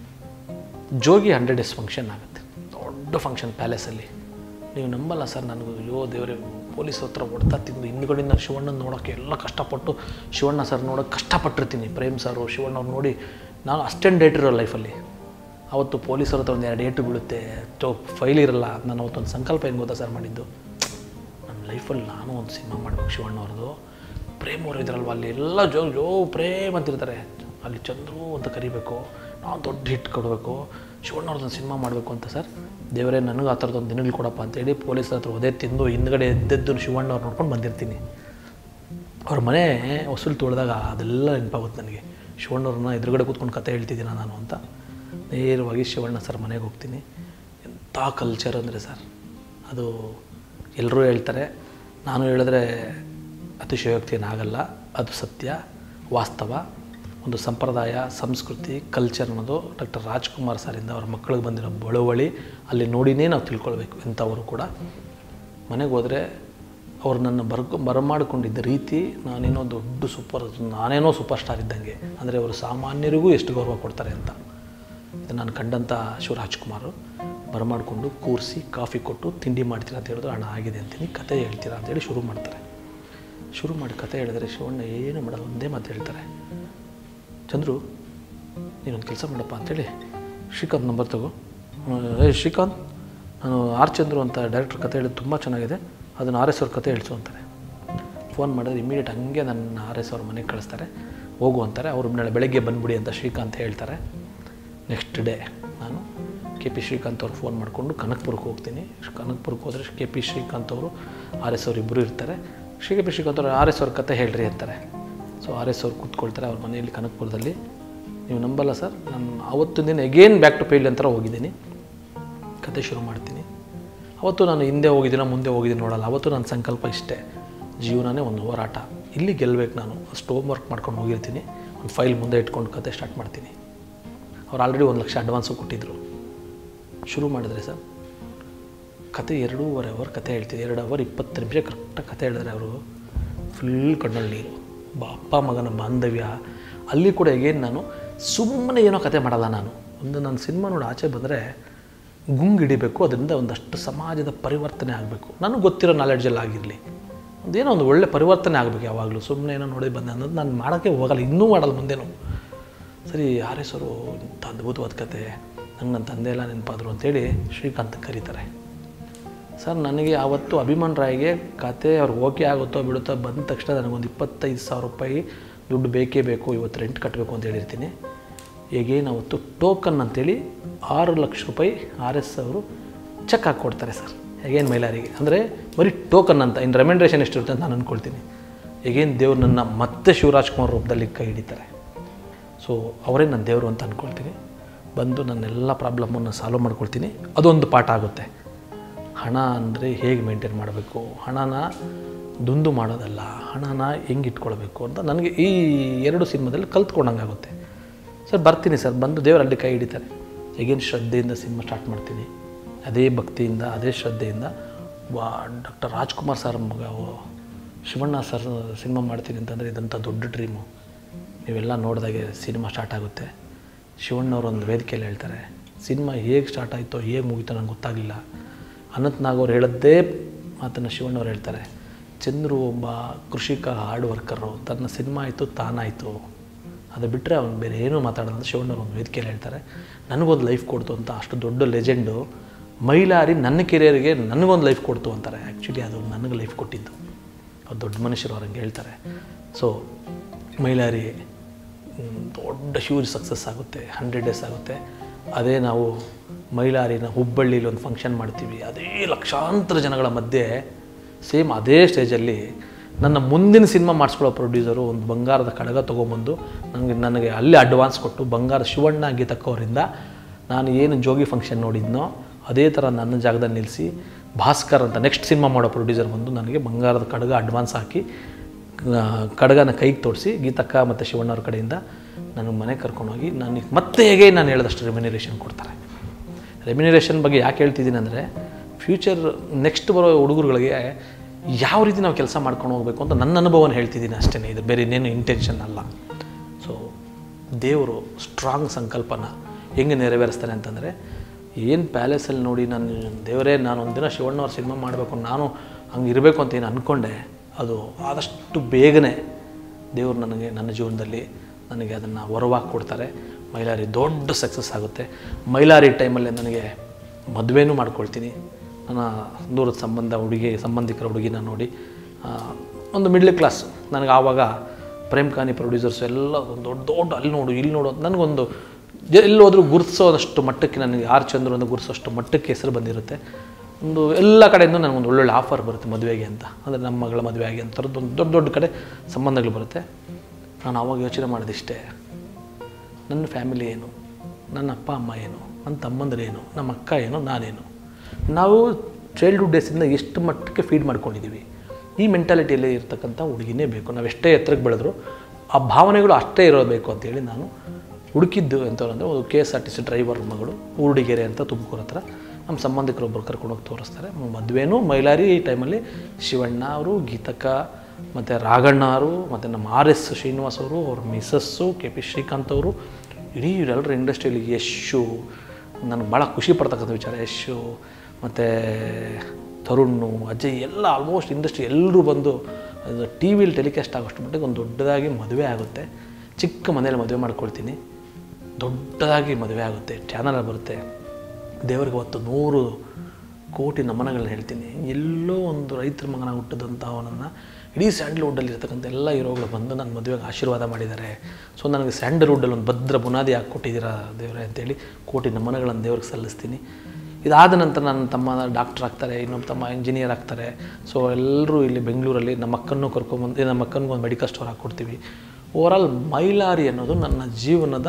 Jogi hundred days function ಆಗುತ್ತೆ ದೊಡ್ಡ ಫಂಕ್ಷನ್ ಪ್ಯಾಲೇಸಲ್ಲಿ ನೀವು ನಂಬಲ್ಲ ಸರ್ ನನಗೆ ಅಯ್ಯೋ ದೇವರೇ ಪೊಲೀಸ್ ಹತ್ರ ಹೊಡ್ತಾ ತಿಂದು ಹಿಂದ್ಗಡೆಯಿಂದ ಶಿವಣ್ಣನ ನೋಡೋಕ್ಕೆ ಎಲ್ಲ ಕಷ್ಟಪಟ್ಟು ಶಿವಣ್ಣ ಸರ್ ನೋಡೋಕ್ಕೆ ಕಷ್ಟಪಟ್ಟಿರ್ತೀನಿ ಪ್ರೇಮ್ ಸರು ಶಿವಣ್ಣವ್ರು ನೋಡಿ ನಾನು ಅಷ್ಟೇನು ಡೇಟ್ ಇರೋ ಲೈಫಲ್ಲಿ ಅವತ್ತು ಪೊಲೀಸರ ಹತ್ರ ಒಂದು ಎರಡು ಏಟು ಬೀಳುತ್ತೆ ಟೋ ಫೈಲ್ ಇರಲ್ಲ ನಾನು ಅವತ್ತೊಂದು ಸಂಕಲ್ಪ ಏನು ಗೊತ್ತಾ ಸರ್ ಮಾಡಿದ್ದು ನನ್ನ ಲೈಫಲ್ಲಿ ನಾನು ಒಂದು ಸಿನಿಮಾ ಮಾಡ್ಬೇಕು ಶಿವಣ್ಣವ್ರದ್ದು ಪ್ರೇಮ್ ಅವರು ಇದ್ರಲ್ವ ಅಲ್ಲಿ ಎಲ್ಲ ಜೋ ಜೋ ಪ್ರೇಮ್ ಅಂತಿರ್ತಾರೆ ಅಲ್ಲಿ ಚಂದ್ರು ಅಂತ ಕರಿಬೇಕು ನಾವು ದೊಡ್ಡ ಹಿಟ್ ಕೊಡಬೇಕು ಶಿವಣ್ಣವ್ರದ್ದೊಂದು ಸಿನಿಮಾ ಮಾಡಬೇಕು ಅಂತ ಸರ್ ದೇವರೇ ನನಗೆ ಆ ಥರದೊಂದು ದಿನಗಳು ಕೊಡಪ್ಪ ಅಂತೇಳಿ ಪೊಲೀಸರ ಹತ್ರ ಒದೇ ತಿಂದು ಹಿಂದ್ಗಡೆ ಎದ್ದೆದ್ದು ಶಿವಣ್ಣವ್ರು ನೋಡ್ಕೊಂಡು ಬಂದಿರ್ತೀನಿ ಅವ್ರ ಮನೆ ಹೊಸಲು ತೊಳೆದಾಗ ಅದೆಲ್ಲ ನೆನಪಾಗುತ್ತೆ ನನಗೆ ಶಿವಣ್ಣವ್ರನ್ನ ಎದುರುಗಡೆ ಕೂತ್ಕೊಂಡು ಕತೆ ಹೇಳ್ತಿದ್ದೀನ ನಾನು ಅಂತ ನೇರವಾಗಿ ಶಿವಣ್ಣ ಸರ್ ಮನೆಗೆ ಹೋಗ್ತೀನಿ ಎಂಥ ಕಲ್ಚರ್ ಅಂದರೆ ಸರ್ ಅದು ಎಲ್ಲರೂ ಹೇಳ್ತಾರೆ ನಾನು ಹೇಳಿದ್ರೆ ಅತಿಶಯೋಕ್ತಿ ಏನಾಗಲ್ಲ ಅದು ಸತ್ಯ ವಾಸ್ತವ ಒಂದು ಸಂಪ್ರದಾಯ ಸಂಸ್ಕೃತಿ ಕಲ್ಚರ್ ಅನ್ನೋದು ಡಾಕ್ಟರ್ ರಾಜ್ಕುಮಾರ್ ಸರಿಂದ ಅವ್ರ ಮಕ್ಕಳಿಗೆ ಬಂದಿರೋ ಬಳುವಳಿ ಅಲ್ಲಿ ನೋಡಿನೇ ನಾವು ತಿಳ್ಕೊಳ್ಬೇಕು ಎಂಥವರು ಕೂಡ ಮನೆಗೆ ಹೋದರೆ ಅವ್ರು ನನ್ನ ಬರ್ಕೊ ಬರಮಾಡಿಕೊಂಡಿದ್ದ ರೀತಿ ನಾನೇನೋ ದೊಡ್ಡ ಸೂಪರ್ ನಾನೇನೋ ಸೂಪರ್ ಸ್ಟಾರ್ ಇದ್ದಂಗೆ ಅಂದರೆ ಅವರು ಸಾಮಾನ್ಯರಿಗೂ ಎಷ್ಟು ಗೌರವ ಕೊಡ್ತಾರೆ ಅಂತ ಇದು ನಾನು ಕಂಡಂಥ ಶಿವರಾಜ್ಕುಮಾರು ಬರಮಾಡಿಕೊಂಡು ಕೂರಿಸಿ ಕಾಫಿ ಕೊಟ್ಟು ತಿಂಡಿ ಮಾಡ್ತೀರಾ ಅಂತ ಹೇಳಿದ್ರು ಹಣ ಆಗಿದೆ ಅಂತೀನಿ ಕತೆ ಹೇಳ್ತೀರಾ ಅಂತೇಳಿ ಶುರು ಮಾಡ್ತಾರೆ ಶುರು ಮಾಡಿ ಕತೆ ಹೇಳಿದ್ರೆ ಶಿವಣ್ಣ ಏನು ಮಾಡೋದು ಒಂದೇ ಮಾತು ಹೇಳ್ತಾರೆ ಚಂದ್ರು ನೀನೊಂದು ಕೆಲಸ ಮಾಡಪ್ಪ ಅಂತೇಳಿ ಶ್ರೀಕಾಂತ್ ನಂಬರ್ ತಗೋ ಏ ಶ್ರೀಕಾಂತ್ ನಾನು ಆರ್ ಚಂದ್ರು ಅಂತ ಡೈರೆಕ್ಟರ್ ಕತೆ ಹೇಳಿದ್ದು ತುಂಬ ಚೆನ್ನಾಗಿದೆ ಅದನ್ನು ಆರ್ ಎಸ್ ಅವ್ರ ಕತೆ ಹೇಳ್ಸು ಅಂತಾರೆ ಫೋನ್ ಮಾಡಿದ್ರೆ ಇಮಿಡಿಯೇಟ್ ಹಂಗೆ ನನ್ನ ಆರ್ ಎಸ್ ಅವ್ರ ಮನೆಗೆ ಕಳಿಸ್ತಾರೆ ಹೋಗು ಅಂತಾರೆ ಅವರು ನಾಳೆ ಬೆಳಗ್ಗೆ ಬಂದ್ಬಿಡಿ ಅಂತ ಶ್ರೀಕಾಂತ್ ಹೇಳ್ತಾರೆ ನೆಕ್ಸ್ಟ್ ಡೇ ನಾನು ಕೆ ಪಿ ಶ್ರೀಕಾಂತ್ ಅವ್ರು ಫೋನ್ ಮಾಡಿಕೊಂಡು ಕನಕ್ಪುರಕ್ಕೆ ಹೋಗ್ತೀನಿ ಕನಕ್ಪುರಕ್ಕೆ ಹೋದರೆ ಕೆ ಪಿ ಶ್ರೀಕಾಂತ್ ಅವರು ಆರ್ ಎಸ್ ಅವ್ರು ಇಬ್ಬರು ಇರ್ತಾರೆ ಶ್ರೀ ಕೆ ಪಿ ಶ್ರೀಕಾಂತ್ ಅವರು ಆರ್ ಎಸ್ ಅವ್ರ ಕತೆ ಹೇಳ್ರಿ ಅಂತಾರೆ ಸೊ ಆರ್ ಎಸ್ ಅವ್ರು ಕೂತ್ಕೊಳ್ತಾರೆ ಅವ್ರ ಮನೆಯಲ್ಲಿ ಕನಕ್ಪುರದಲ್ಲಿ ನೀವು ನಂಬಲ್ಲ ಸರ್ ನಾನು ಆವತ್ತಿನ ದಿನ ಎಗೇನ್ ಬ್ಯಾಕ್ ಟು ಪೇಲ್ ಅಂತ ಹೋಗಿದ್ದೀನಿ ಕತೆ ಶುರು ಮಾಡ್ತೀನಿ ಅವತ್ತು ನಾನು ಹಿಂದೆ ಹೋಗಿದ್ದೀನ ಮುಂದೆ ಹೋಗಿದ್ದೀನಿ ನೋಡಲ್ಲ ಅವತ್ತು ನನ್ನ ಸಂಕಲ್ಪ ಇಷ್ಟೇ ಜೀವನನೇ ಒಂದು ಹೋರಾಟ ಇಲ್ಲಿ ಗೆಲ್ಲಬೇಕು ನಾನು ಅಷ್ಟು ಹೋಮ್ ವರ್ಕ್ ಮಾಡ್ಕೊಂಡು ಹೋಗಿರ್ತೀನಿ ಒಂದು ಫೈಲ್ ಮುಂದೆ ಇಟ್ಕೊಂಡು ಕತೆ ಸ್ಟಾರ್ಟ್ ಮಾಡ್ತೀನಿ ಅವ್ರು ಆಲ್ರೆಡಿ ಒಂದು ಲಕ್ಷ ಅಡ್ವಾನ್ಸು ಕೊಟ್ಟಿದ್ದರು ಶುರು ಮಾಡಿದ್ರೆ ಸರ್ ಕತೆ ಎರಡೂವರೆ ಅವರ್ ಕತೆ ಹೇಳ್ತೀನಿ ಎರಡು ಅವರ್ ಇಪ್ಪತ್ತು ನಿಮಿಷ ಕರೆಕ್ಟಾಗಿ ಕತೆ ಹೇಳಿದ್ರೆ ಅವರು ಫುಲ್ ಕಣ್ಣಲ್ಲಿ ನೀರು ಬ ಅಪ್ಪ ಮಗನ ಬಾಂಧವ್ಯ ಅಲ್ಲಿ ಕೂಡ ಹೇಗೇನು ನಾನು ಸುಮ್ಮನೆ ಏನೋ ಕತೆ ಮಾಡಲ್ಲ ನಾನು ಒಂದು ನನ್ನ ಸಿನಿಮಾ ನೋಡಿ ಆಚೆ ಬಂದರೆ ಗುಂಗಿಡಿಬೇಕು ಅದರಿಂದ ಒಂದಷ್ಟು ಸಮಾಜದ ಪರಿವರ್ತನೆ ಆಗಬೇಕು ನನಗೆ ಗೊತ್ತಿರೋ ನಾಲೆಡ್ಜಲ್ಲಿ ಆಗಿರಲಿ ಒಂದೇನೋ ಒಂದು ಒಳ್ಳೆ ಪರಿವರ್ತನೆ ಆಗಬೇಕು ಯಾವಾಗಲೂ ಸುಮ್ಮನೆ ಏನೋ ನೋಡಿ ಬಂದೆ ಅನ್ನೋದು ನಾನು ಮಾಡೋಕ್ಕೆ ಹೋಗಲ್ಲ ಇನ್ನೂ ಮಾಡಲ್ಲ ಮುಂದೆನೂ ಸರಿ ಆರ್ ಎಸ್ ಅವರು ಇಂಥ ಅದ್ಭುತವಾದ ಕತೆ ನಂಗೆ ನನ್ನ ತಂದೆ ಎಲ್ಲ ನೆನಪಾದರು ಅಂತೇಳಿ ಶ್ರೀಕಾಂತ್ ಕರೀತಾರೆ ಸರ್ ನನಗೆ ಆವತ್ತು ಅಭಿಮಾನ್ ರಾಯ್ಗೆ ಕತೆ ಅವ್ರು ಓಕೆ ಆಗುತ್ತೋ ಬಿಡುತ್ತೋ ಬಂದ ತಕ್ಷಣ ನನಗೊಂದು ಇಪ್ಪತ್ತೈದು ಸಾವಿರ ರೂಪಾಯಿ ದುಡ್ಡು ಬೇಕೇ ಬೇಕು ಇವತ್ತು ರೆಂಟ್ ಕಟ್ಟಬೇಕು ಅಂತ ಹೇಳಿರ್ತೀನಿ ಈಗೇನು ಅವತ್ತು ಟೋಕನ್ ಅಂತೇಳಿ ಆರು ಲಕ್ಷ ರೂಪಾಯಿ ಆರ್ ಎಸ್ ಅವರು ಚೆಕ್ ಹಾಕ್ಕೊಡ್ತಾರೆ ಸರ್ ಹೇಗೇನು ಮೈಲಾರಿಗೆ ಅಂದರೆ ಬರೀ ಟೋಕನ್ ಅಂತ ಇನ್ನು ರೆಮೆಂಡ್ರೇಷನ್ ಎಷ್ಟಿರುತ್ತೆ ಅಂತ ನಾನು ಅಂದ್ಕೊಳ್ತೀನಿ ಈಗೇನು ದೇವ್ರು ನನ್ನ ಮತ್ತೆ ಶಿವರಾಜ್ಕುಮಾರ್ ರೂಪದಲ್ಲಿ ಕೈ ಹಿಡಿತಾರೆ ಸೊ ಅವರೇ ನನ್ನ ದೇವರು ಅಂತ ಅಂದ್ಕೊಳ್ತೀನಿ ಬಂದು ನನ್ನೆಲ್ಲ ಪ್ರಾಬ್ಲಮ್ಮನ್ನು ಸಾಲ್ವ್ ಮಾಡ್ಕೊಳ್ತೀನಿ ಅದೊಂದು ಪಾಠ ಆಗುತ್ತೆ ಹಣ ಅಂದರೆ ಹೇಗೆ ಮೇಂಟೈನ್ ಮಾಡಬೇಕು ಹಣನ ದುಂದು ಮಾಡೋದಲ್ಲ ಹಣನ ಹೆಂಗೆ ಇಟ್ಕೊಳ್ಬೇಕು ಅಂತ ನನಗೆ ಈ ಎರಡು ಸಿನಿಮಾದಲ್ಲಿ ಕಲ್ತ್ಕೊಂಡಂಗಾಗುತ್ತೆ ಸರ್ ಬರ್ತೀನಿ ಸರ್ ಬಂದು ದೇವರಲ್ಲಿ ಕೈ ಹಿಡಿತಾರೆ ಹೇಗೇನು ಶ್ರದ್ಧೆಯಿಂದ ಸಿನಿಮಾ ಸ್ಟಾರ್ಟ್ ಮಾಡ್ತೀನಿ ಅದೇ ಭಕ್ತಿಯಿಂದ ಅದೇ ಶ್ರದ್ಧೆಯಿಂದ ವಾ ಡಾಕ್ಟರ್ ರಾಜ್ಕುಮಾರ್ ಸರ್ ಮಗ ಓ- ಶಿವಣ್ಣ ಸರ್ ಸಿನಿಮಾ ಮಾಡ್ತೀನಿ ಅಂತಂದರೆ ಇದಂಥ ದೊಡ್ಡ ಡ್ರೀಮು ನೀವೆಲ್ಲ ನೋಡಿದಾಗೆ ಸಿನಿಮಾ ಸ್ಟಾರ್ಟ್ ಆಗುತ್ತೆ ಶಿವಣ್ಣವ್ರು ಒಂದು ವೇದಿಕೆಯಲ್ಲಿ ಹೇಳ್ತಾರೆ ಸಿನಿಮಾ ಹೇಗೆ ಸ್ಟಾರ್ಟ್ ಆಯಿತೋ ಹೇಗೆ ಮುಗೀತೋ ನಂಗೆ ಗೊತ್ತಾಗಲಿಲ್ಲ ಅನಂತ್ ನಾಗ್ ಅವ್ರು ಹೇಳದ್ದೇ ಮಾತನ್ನು ಶಿವಣ್ಣವ್ರು ಹೇಳ್ತಾರೆ ಚಂದ್ರು ಒಬ್ಬ ಕೃಷಿಕ ಹಾರ್ಡ್ ವರ್ಕರು ತನ್ನ ಸಿನಿಮಾ ಆಯಿತು ತಾನಾಯಿತು ಅದು ಬಿಟ್ಟರೆ ಅವ್ನು ಬೇರೆ ಏನೂ ಮಾತಾಡೋದು ಅಂತ ಶಿವಣ್ಣವ್ರು ಒಂದು ವೇದಿಕೆಯಲ್ಲಿ ಹೇಳ್ತಾರೆ ನನಗೊಂದು ಲೈಫ್ ಕೊಡ್ತು ಅಂತ ಅಷ್ಟು ದೊಡ್ಡ ಲೆಜೆಂಡು ಮೈಲಾರಿ ನನ್ನ ಕೆರಿಯರ್ಗೆ ನನಗೊಂದು ಲೈಫ್ ಕೊಡ್ತು ಅಂತಾರೆ ಆ್ಯಕ್ಚುಲಿ ಅದು ನನಗೆ ಲೈಫ್ ಕೊಟ್ಟಿದ್ದು ಅವ್ರು ದೊಡ್ಡ ಮನುಷ್ಯರು ಅವ್ರಂಗೆ ಹೇಳ್ತಾರೆ ಸೊ ಮೈಲಾರಿ ಮ್, ದೊಡ್ಡ ಹ್ಯೂಜ್ ಸಕ್ಸಸ್ ಆಗುತ್ತೆ ಹಂಡ್ರೆಡ್ ಡೇಸ್ ಆಗುತ್ತೆ ಅದೇ ನಾವು ಮೈಲಾರಿನ ಹುಬ್ಬಳ್ಳಿಲಿ ಒಂದು ಫಂಕ್ಷನ್ ಮಾಡ್ತೀವಿ ಅದೇ ಲಕ್ಷಾಂತರ ಜನಗಳ ಮಧ್ಯೆ ಸೇಮ್ ಅದೇ ಸ್ಟೇಜಲ್ಲಿ ನನ್ನ ಮುಂದಿನ ಸಿನಿಮಾ ಮಾಡಿಸ್ಕೊಳ್ಳೋ ಪ್ರೊಡ್ಯೂಸರು ಒಂದು ಬಂಗಾರದ ಕಡಗ ತೊಗೊಂಬಂದು ನನಗೆ ನನಗೆ ಅಲ್ಲಿ ಅಡ್ವಾನ್ಸ್ ಕೊಟ್ಟು ಬಂಗಾರ ಶಿವಣ್ಣ ಗೀತಕ್ಕವರಿಂದ ನಾನು ಏನು ಜೋಗಿ ಫಂಕ್ಷನ್ ನೋಡಿದ್ನೋ ಅದೇ ಥರ ನನ್ನ ಜಾಗದಲ್ಲಿ ನಿಲ್ಲಿಸಿ ಭಾಸ್ಕರ್ ಅಂತ ನೆಕ್ಸ್ಟ್ ಸಿನಿಮಾ ಮಾಡೋ ಪ್ರೊಡ್ಯೂಸರ್ ಬಂದು ನನಗೆ ಬಂಗಾರದ ಕಡಗ ಅಡ್ವಾನ್ಸ್ ಹಾಕಿ ಆ, ಕಡಗನ ಕೈಗೆ ತೋರಿಸಿ ಗೀತಕ್ಕ ಮತ್ತು ಶಿವಣ್ಣವ್ರ ಕಡೆಯಿಂದ ನನಗೆ ಮನೆ ಕರ್ಕೊಂಡೋಗಿ ನನಗೆ ಮತ್ತೆ ಹೇಗೆ ನಾನು ಹೇಳಿದಷ್ಟು ರೆಮ್ಯುನರೇಷನ್ ಕೊಡ್ತಾರೆ ರೆಮ್ಯುನರೇಷನ್ ಬಗ್ಗೆ ಯಾಕೆ ಹೇಳ್ತಿದ್ದೀನಿ ಅಂದರೆ ಫ್ಯೂಚರ್ ನೆಕ್ಸ್ಟ್ ಬರೋ ಹುಡುಗರುಗಳಿಗೆ ಯಾವ ರೀತಿ ನಾವು ಕೆಲಸ ಮಾಡ್ಕೊಂಡು ಹೋಗಬೇಕು ಅಂತ ನನ್ನ ಅನುಭವನ ಹೇಳ್ತಿದ್ದೀನಿ ಅಷ್ಟೇ ಇದು ಬೇರೆ ಇನ್ನೇನು ಇಂಟೆನ್ಷನ್ ಅಲ್ಲ ಸೊ ದೇವರು ಸ್ಟ್ರಾಂಗ್ ಸಂಕಲ್ಪನ ಹೆಂಗೆ ನೆರವೇರಿಸ್ತಾನೆ ಅಂತಂದರೆ ಏನು ಪ್ಯಾಲೇಸಲ್ಲಿ ನೋಡಿ ನಾನು ದೇವರೇ ನಾನು ಒಂದಿನ ಶಿವಣ್ಣವ್ರ ಸಿನಿಮಾ ಮಾಡಬೇಕು ನಾನು ಹಂಗೆ ಇರಬೇಕು ಅಂತ ಏನು ಅಂದ್ಕೊಂಡೆ ಅದು ಆದಷ್ಟು ಬೇಗನೆ ದೇವರು ನನಗೆ ನನ್ನ ಜೀವನದಲ್ಲಿ ನನಗೆ ಅದನ್ನು ವರವಾಗಿ ಕೊಡ್ತಾರೆ ಮೈಲಾರಿ ದೊಡ್ಡ ಸಕ್ಸಸ್ ಆಗುತ್ತೆ ಮೈಲಾರಿ ಟೈಮಲ್ಲೇ ನನಗೆ ಮದುವೆನೂ ಮಾಡ್ಕೊಳ್ತೀನಿ ನನ್ನ ದೂರದ ಸಂಬಂಧ ಹುಡುಗಿ ಸಂಬಂಧಿಕರ ಹುಡುಗಿನ ನೋಡಿ ಆ, ಒಂದು ಮಿಡ್ಲ್ ಕ್ಲಾಸ್ ನನಗೆ ಆವಾಗ ಪ್ರೇಮ್ ಖಾನಿ ಪ್ರೊಡ್ಯೂಸರ್ಸ್ ಎಲ್ಲ ಒಂದು ದೊಡ್ಡ ದೊಡ್ಡ ಅಲ್ಲಿ ನೋಡು ಇಲ್ಲಿ ನೋಡು ಅಂತ ನನಗೊಂದು ಎಲ್ಲೋದ್ರೂ ಗುರುತಿಸೋದಷ್ಟು ಮಟ್ಟಕ್ಕೆ ನನಗೆ ಆರ್ ಚಂದ್ರು ಅಂತ ಗುರುತಿಸೋಷ್ಟು ಮಟ್ಟಕ್ಕೆ ಹೆಸರು ಬಂದಿರುತ್ತೆ ಒಂದು ಎಲ್ಲ ಕಡೆಯಿಂದ ನನಗೊಂದು ಒಳ್ಳೊಳ್ಳೆ ಆಫರ್ ಬರುತ್ತೆ ಮದುವೆಗೆ ಅಂತ ಅಂದರೆ ನಮ್ಮ ಮಗಳ ಮದುವೆ ಆಗಿ ಅಂತ ಒಂದು ದೊಡ್ಡ ದೊಡ್ಡ ಕಡೆ ಸಂಬಂಧಗಳು ಬರುತ್ತೆ ನಾನು ಆವಾಗ ಯೋಚನೆ ಮಾಡೋದಿಷ್ಟೇ ನನ್ನ ಫ್ಯಾಮಿಲಿ ಏನು ನನ್ನ ಅಪ್ಪ ಅಮ್ಮ ಏನು ನನ್ನ ತಮ್ಮಂದಿರೇನು ನಮ್ಮ ಅಕ್ಕ ಏನು ನಾನೇನು ನಾವು ಚೈಲ್ಡ್ಹುಡ್ ಡೇಸಿಂದ ಎಷ್ಟು ಮಟ್ಟಕ್ಕೆ ಫೀಡ್ ಮಾಡ್ಕೊಂಡಿದ್ದೀವಿ ಈ ಮೆಂಟಾಲಿಟಿಯಲ್ಲಿ ಇರ್ತಕ್ಕಂಥ ಹುಡುಗಿನೇ ಬೇಕು ನಾವು ಎಷ್ಟೇ ಎತ್ತರಕ್ಕೆ ಬೆಳೆದ್ರು ಆ ಭಾವನೆಗಳು ಅಷ್ಟೇ ಇರಬೇಕು ಅಂತೇಳಿ ನಾನು ಹುಡುಕಿದ್ದು ಎಂಥವ್ರಂದರೆ ಒಂದು K S R T C driver ಮಗಳು ಊರುಡಿಗೆರೆ ಅಂತ ತುಮಕೂರು ಹತ್ರ ನಮ್ಮ ಸಂಬಂಧಿಕರೊಬ್ಬರು ಕರ್ಕೊಂಡೋಗಿ ತೋರಿಸ್ತಾರೆ ಮದುವೆನೂ ಮೈಲಾರಿ ಈ ಟೈಮಲ್ಲಿ ಶಿವಣ್ಣ ಅವರು ಗೀತಕ್ಕ ಮತ್ತು ರಾಘಣ್ಣ ಅವರು ಮತ್ತು ನಮ್ಮ ಆರ್ ಎಸ್ ಶ್ರೀನಿವಾಸ್ ಅವರು ಅವ್ರ ಮಿಸಸ್ಸು ಕೆ ಪಿ ಶ್ರೀಕಾಂತ್ ಅವರು ಇಡೀ ಇವರೆಲ್ಲರ ಇಂಡಸ್ಟ್ರಿಯಲ್ಲಿ ಯಶು ನನಗೆ ಭಾಳ ಖುಷಿ ಪಡ್ತಕ್ಕಂಥ ವಿಚಾರ ಯಶು ಮತ್ತು ತರುಣ್ಣು ಅಜಯ್ ಎಲ್ಲ ಆಲ್ಮೋಸ್ಟ್ ಇಂಡಸ್ಟ್ರಿ ಎಲ್ಲರೂ ಬಂದು ಅದು ಟಿ ವಿಲಿ ಟೆಲಿಕಾಸ್ಟ್ ಆಗೋಷ್ಟು ಮಟ್ಟಿಗೆ ಒಂದು ದೊಡ್ಡದಾಗಿ ಮದುವೆ ಆಗುತ್ತೆ ಚಿಕ್ಕ ಮನೇಲಿ ಮದುವೆ ಮಾಡ್ಕೊಳ್ತೀನಿ ದೊಡ್ಡದಾಗಿ ಮದುವೆ ಆಗುತ್ತೆ ಚಾನಲ್ ಬರುತ್ತೆ ದೇವರಿಗೆ ಅವತ್ತು ನೂರು ಕೋಟಿ ನಮನಗಳನ್ನ ಹೇಳ್ತೀನಿ ಎಲ್ಲೋ ಒಂದು ರೈತರ ಮಗನ ಹುಟ್ಟಿದಂಥ ಅವನನ್ನು ಇಡೀ ಸ್ಯಾಂಡಲ್ವುಡ್ಡಲ್ಲಿ ಇರ್ತಕ್ಕಂಥ ಎಲ್ಲ ಹೀರೋಗಳು ಬಂದು ನನ್ನ ಮದುವೆಗೆ ಆಶೀರ್ವಾದ ಮಾಡಿದ್ದಾರೆ ಸೊ ನನಗೆ ಸ್ಯಾಂಡಲ್ವುಡ್ಡಲ್ಲಿ ಒಂದು ಭದ್ರ ಬುನಾದಿ ಹಾಕ್ಕೊಟ್ಟಿದ್ದೀರಾ ದೇವರೇ ಅಂತೇಳಿ ಕೋಟಿ ನಮನಗಳನ್ನು ದೇವ್ರಿಗೆ ಸಲ್ಲಿಸ್ತೀನಿ ಇದಾದ ನಂತರ ನನ್ನ ತಮ್ಮ ಡಾಕ್ಟರ್ ಆಗ್ತಾರೆ ಇನ್ನೊಬ್ಬ ತಮ್ಮ ಇಂಜಿನಿಯರ್ ಆಗ್ತಾರೆ ಸೊ ಎಲ್ಲರೂ ಇಲ್ಲಿ ಬೆಂಗಳೂರಲ್ಲಿ ನಮ್ಮ ಅಕ್ಕನ್ನು ಕರ್ಕೊಂಬಂದು ನಮ್ಮ ಅಕ್ಕನಿಗೆ ಒಂದು ಮೆಡಿಕಲ್ ಸ್ಟೋರ್ ಹಾಕ್ಕೊಡ್ತೀವಿ ಓವರಾಲ್ ಮೈಲಾರಿ ಅನ್ನೋದು ನನ್ನ ಜೀವನದ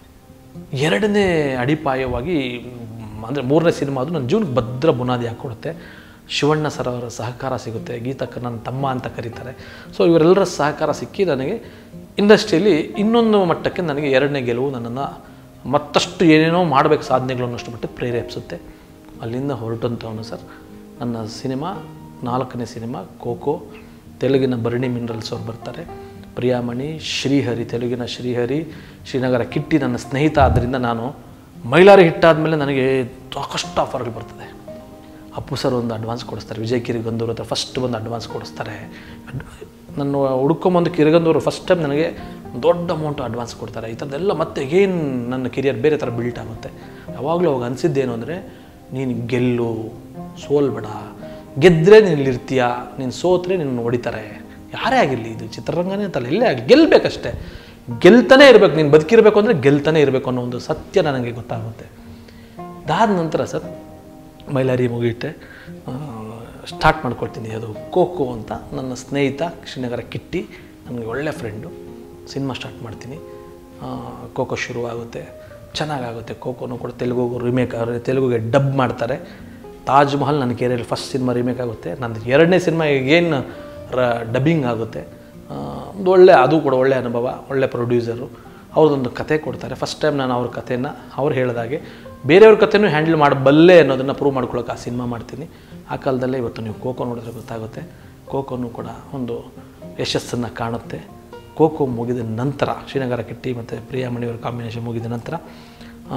ಎರಡನೇ ಅಡಿಪಾಯವಾಗಿ ಅಂದರೆ ಮೂರನೇ ಸಿನಿಮಾ ಅದು ನನ್ನ ಜೀವನಕ್ಕೆ ಭದ್ರ ಬುನಾದಿ ಹಾಕ್ಕೊಡುತ್ತೆ ಶಿವಣ್ಣ ಸರ್ ಅವರ ಸಹಕಾರ ಸಿಗುತ್ತೆ ಗೀತಕ್ಕ ನನ್ನ ತಮ್ಮ ಅಂತ ಕರೀತಾರೆ ಸೊ ಇವರೆಲ್ಲರ ಸಹಕಾರ ಸಿಕ್ಕಿ ನನಗೆ ಇಂಡಸ್ಟ್ರಿಯಲ್ಲಿ ಇನ್ನೊಂದು ಮಟ್ಟಕ್ಕೆ ನನಗೆ ಎರಡನೇ ಗೆಲುವು ನನ್ನನ್ನು ಮತ್ತಷ್ಟು ಏನೇನೋ ಮಾಡಬೇಕು ಸಾಧನೆಗಳು ಅನ್ನೋಷ್ಟು ಮಟ್ಟಕ್ಕೆ ಪ್ರೇರೇಪಿಸುತ್ತೆ ಅಲ್ಲಿಂದ ಹೊರಟಂಥವನು ಸರ್ ನನ್ನ ಸಿನಿಮಾ ನಾಲ್ಕನೇ ಸಿನಿಮಾ ಕೋಕೋ ತೆಲುಗಿನ ಭರಣಿ ಮಿನರಲ್ಸ್ ಅವ್ರು ಬರ್ತಾರೆ ಪ್ರಿಯಾಮಣಿ ಶ್ರೀಹರಿ ತೆಲುಗಿನ ಶ್ರೀಹರಿ ಶ್ರೀನಗರ ಕಿಟ್ಟಿ ನನ್ನ ಸ್ನೇಹಿತ ಆದ್ದರಿಂದ ನಾನು ಮೈಲಾರಿ ಹಿಟ್ಟಾದಮೇಲೆ ನನಗೆ ಸಾಕಷ್ಟು ಆಫರ್ಗಳು ಬರ್ತದೆ ಅಪ್ಪು ಸರ್ ಒಂದು ಅಡ್ವಾನ್ಸ್ ಕೊಡಿಸ್ತಾರೆ ವಿಜಯ್ ಕಿರಿಗಂದೂರು ಹತ್ರ ಫಸ್ಟ್ ಒಂದು ಅಡ್ವಾನ್ಸ್ ಕೊಡಿಸ್ತಾರೆ ಅಡ್- ನನ್ನ ಹುಡ್ಕೊಂಬಂದು ಕಿರಿಗಂದೂರು ಫಸ್ಟ್ ಟೈಮ್ ನನಗೆ ದೊಡ್ಡ ಅಮೌಂಟ್ ಅಡ್ವಾನ್ಸ್ ಕೊಡ್ತಾರೆ ಈ ಥರದ್ದೆಲ್ಲ ಮತ್ತೆ ಏನು ನನ್ನ ಕೆರಿಯರ್ ಬೇರೆ ಥರ ಬಿಲ್ಟ್ ಆಗುತ್ತೆ ಯಾವಾಗಲೂ ಅವಾಗ ಅನಿಸಿದ್ದೇನು ಅಂದರೆ ನೀನು ಗೆಲ್ಲು ಸೋಲ್ಬೇಡ ಗೆದ್ದರೆ ನೀನು ಇಲ್ಲಿರ್ತೀಯ ನೀನು ಸೋತ್ರೆ ನಿನ್ನ ಹೊಡಿತಾರೆ ಯಾರೇ ಆಗಿರಲಿ ಇದು ಚಿತ್ರರಂಗನೇ ಅಂತಲ್ಲ ಎಲ್ಲೇ ಆಗಲಿ ಗೆಲ್ಲಬೇಕಷ್ಟೇ ಗೆಲ್ತಾನೆ ಇರಬೇಕು ನೀನು ಬದುಕಿರಬೇಕು ಅಂದರೆ ಗೆಲ್ತಾನೆ ಇರಬೇಕು ಅನ್ನೋ ಒಂದು ಸತ್ಯ ನನಗೆ ಗೊತ್ತಾಗುತ್ತೆ ಅದಾದ ನಂತರ ಸರ್ ಮೈಲಾರಿ ಮುಗಿಯುತ್ತೆ ಸ್ಟಾರ್ಟ್ ಮಾಡ್ಕೊಳ್ತೀನಿ ಅದು ಕೋಕೋ ಅಂತ ನನ್ನ ಸ್ನೇಹಿತ ಶ್ರೀನಗರ ಕಿಟ್ಟಿ ನನಗೆ ಒಳ್ಳೆ ಫ್ರೆಂಡು ಸಿನಿಮಾ ಸ್ಟಾರ್ಟ್ ಮಾಡ್ತೀನಿ ಆ, ಕೋಕೋ ಶುರುವಾಗುತ್ತೆ ಚೆನ್ನಾಗಾಗುತ್ತೆ ಕೋಕೋನು ಕೂಡ ತೆಲುಗುಗೂ ರಿಮೇಕ್ ತೆಲುಗುಗೆ ಡಬ್ ಮಾಡ್ತಾರೆ ತಾಜ್ ಮಹಲ್ ನನ್ನ ಕೇರಿಯಲ್ಲಿ ಫಸ್ಟ್ ಸಿನಿಮಾ ರಿಮೇಕ್ ಆಗುತ್ತೆ ನಂದು ಎರಡನೇ ಸಿನಿಮಾ ಏನು ರ ಡಬ್ಬಿಂಗ್ ಆಗುತ್ತೆ ಆ, ಒಂದು ಒಳ್ಳೆ ಅದು ಕೂಡ ಒಳ್ಳೆ ಅನುಭವ ಒಳ್ಳೆ ಪ್ರೊಡ್ಯೂಸರು ಅವ್ರದ್ದೊಂದು ಕತೆ ಕೊಡ್ತಾರೆ ಫಸ್ಟ್ ಟೈಮ್ ನಾನು ಅವ್ರ ಕಥೆನ ಅವ್ರು ಹೇಳಿದಾಗೆ ಬೇರೆಯವ್ರ ಕಥೆನೂ ಹ್ಯಾಂಡಲ್ ಮಾಡಬಲ್ಲೆ ಅನ್ನೋದನ್ನು ಪ್ರೂವ್ ಮಾಡ್ಕೊಳ್ಳೋಕೆ ಆ ಸಿನಿಮಾ ಮಾಡ್ತೀನಿ ಆ ಕಾಲದಲ್ಲೇ ಇವತ್ತು ನೀವು ಕೋಕೋ ನೋಡಿದ್ರೆ ಗೊತ್ತಾಗುತ್ತೆ ಕೋಕೋನು ಕೂಡ ಒಂದು ಯಶಸ್ಸನ್ನು ಕಾಣುತ್ತೆ ಕೋಕೋ ಮುಗಿದ ನಂತರ ಶ್ರೀನಗರ ಕಿಟ್ಟಿ ಮತ್ತು ಪ್ರಿಯಾಮಣಿಯವರ ಕಾಂಬಿನೇಷನ್ ಮುಗಿದ ನಂತರ ಆ,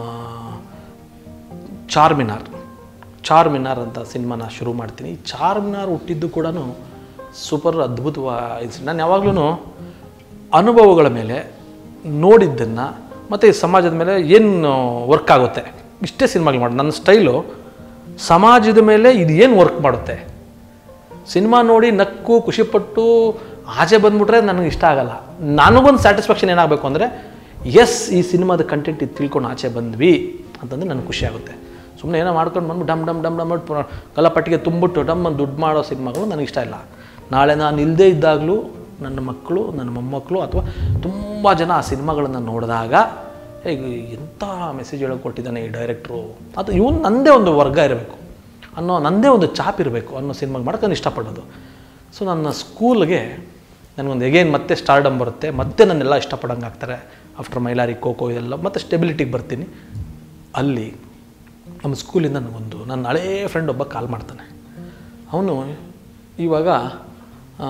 ಚಾರ್ಮಿನಾರ್ ಚಾರ್ಮಿನಾರ್ ಅಂತ ಸಿನಿಮಾನ ಶುರು ಮಾಡ್ತೀನಿ ಈ ಚಾರ್ಮಿನಾರ್ ಹುಟ್ಟಿದ್ದು ಕೂಡ ಸೂಪರ್ ಅದ್ಭುತವಾದ ನಾನು ಯಾವಾಗಲೂ ಅನುಭವಗಳ ಮೇಲೆ ನೋಡಿದ್ದನ್ನು ಮತ್ತು ಈ ಸಮಾಜದ ಮೇಲೆ ಏನು ವರ್ಕ್ ಆಗುತ್ತೆ ಇಷ್ಟೇ ಸಿನಿಮಾಗಳು ಮಾಡಿ ನನ್ನ ಸ್ಟೈಲು ಸಮಾಜದ ಮೇಲೆ ಇದು ಏನು ವರ್ಕ್ ಮಾಡುತ್ತೆ ಸಿನಿಮಾ ನೋಡಿ ನಕ್ಕು ಖುಷಿಪಟ್ಟು ಆಚೆ ಬಂದ್ಬಿಟ್ರೆ ನನಗೆ ಇಷ್ಟ ಆಗಲ್ಲ ನನಗೊಂದು ಸ್ಯಾಟಿಸ್ಫ್ಯಾಕ್ಷನ್ ಏನಾಗಬೇಕು ಅಂದರೆ ಎಸ್ ಈ ಸಿನಿಮಾದ ಕಂಟೆಂಟ್ ಇದು ತಿಳ್ಕೊಂಡು ಆಚೆ ಬಂದ್ವಿ ಅಂತಂದ್ರೆ ನನಗೆ ಖುಷಿ ಆಗುತ್ತೆ ಸುಮ್ಮನೆ ಏನೋ ಮಾಡ್ಕೊಂಡು ಬಂದು ಡಮ್ ಡಮ್ ಡಮ್ ಡಮ್ ಮಾಡಿ ಕಲಪಟ್ಟಿಗೆ ತುಂಬಿಟ್ಟು ಡಮ್ ಅಂತ ದುಡ್ಡು ಮಾಡೋ ಸಿನಿಮಾಗಳು ನನಗೆ ಇಷ್ಟ ಇಲ್ಲ ನಾಳೆ ನಾನು ಇಲ್ಲದೇ ಇದ್ದಾಗಲೂ ನನ್ನ ಮಕ್ಕಳು ನನ್ನ ಮೊಮ್ಮಕ್ಕಳು ಅಥವಾ ತುಂಬ ಜನ ಆ ಸಿನಿಮಾಗಳನ್ನು ನೋಡಿದಾಗ ಹೇಗೆ ಎಂಥ ಮೆಸೇಜ್ ಹೇಳೋಕೆ ಕೊಟ್ಟಿದ್ದಾನೆ ಈ ಡೈರೆಕ್ಟ್ರು ಅದು ಇವನು ನನ್ನದೇ ಒಂದು ವರ್ಗ ಇರಬೇಕು ಅನ್ನೋ ನನ್ನದೇ ಒಂದು ಚಾಪ್ ಇರಬೇಕು ಅನ್ನೋ ಸಿನಿಮಾಗೆ ಮಾಡೋಕೆ ನಾನು ಇಷ್ಟಪಡೋದು ಸೊ ನನ್ನ ಸ್ಕೂಲ್ಗೆ ನನಗೊಂದು ಎಗೇನ್ ಮತ್ತೆ ಸ್ಟಾರ್ಡಮ್ ಬರುತ್ತೆ ಮತ್ತೆ ನನ್ನೆಲ್ಲ ಇಷ್ಟಪಡಂಗೆ ಆಗ್ತಾರೆ ಆಫ್ಟರ್ ಮೈಲಾರಿ ಖೋಖೋ ಇದೆಲ್ಲ ಮತ್ತೆ ಸ್ಟೆಬಿಲಿಟಿಗೆ ಬರ್ತೀನಿ ಅಲ್ಲಿ ನಮ್ಮ ಸ್ಕೂಲಿಂದ ನನಗೊಂದು ನನ್ನ ಹಳೇ ಫ್ರೆಂಡ್ ಒಬ್ಬ ಕಾಲ್ ಮಾಡ್ತಾನೆ ಅವನು ಇವಾಗ ಆ,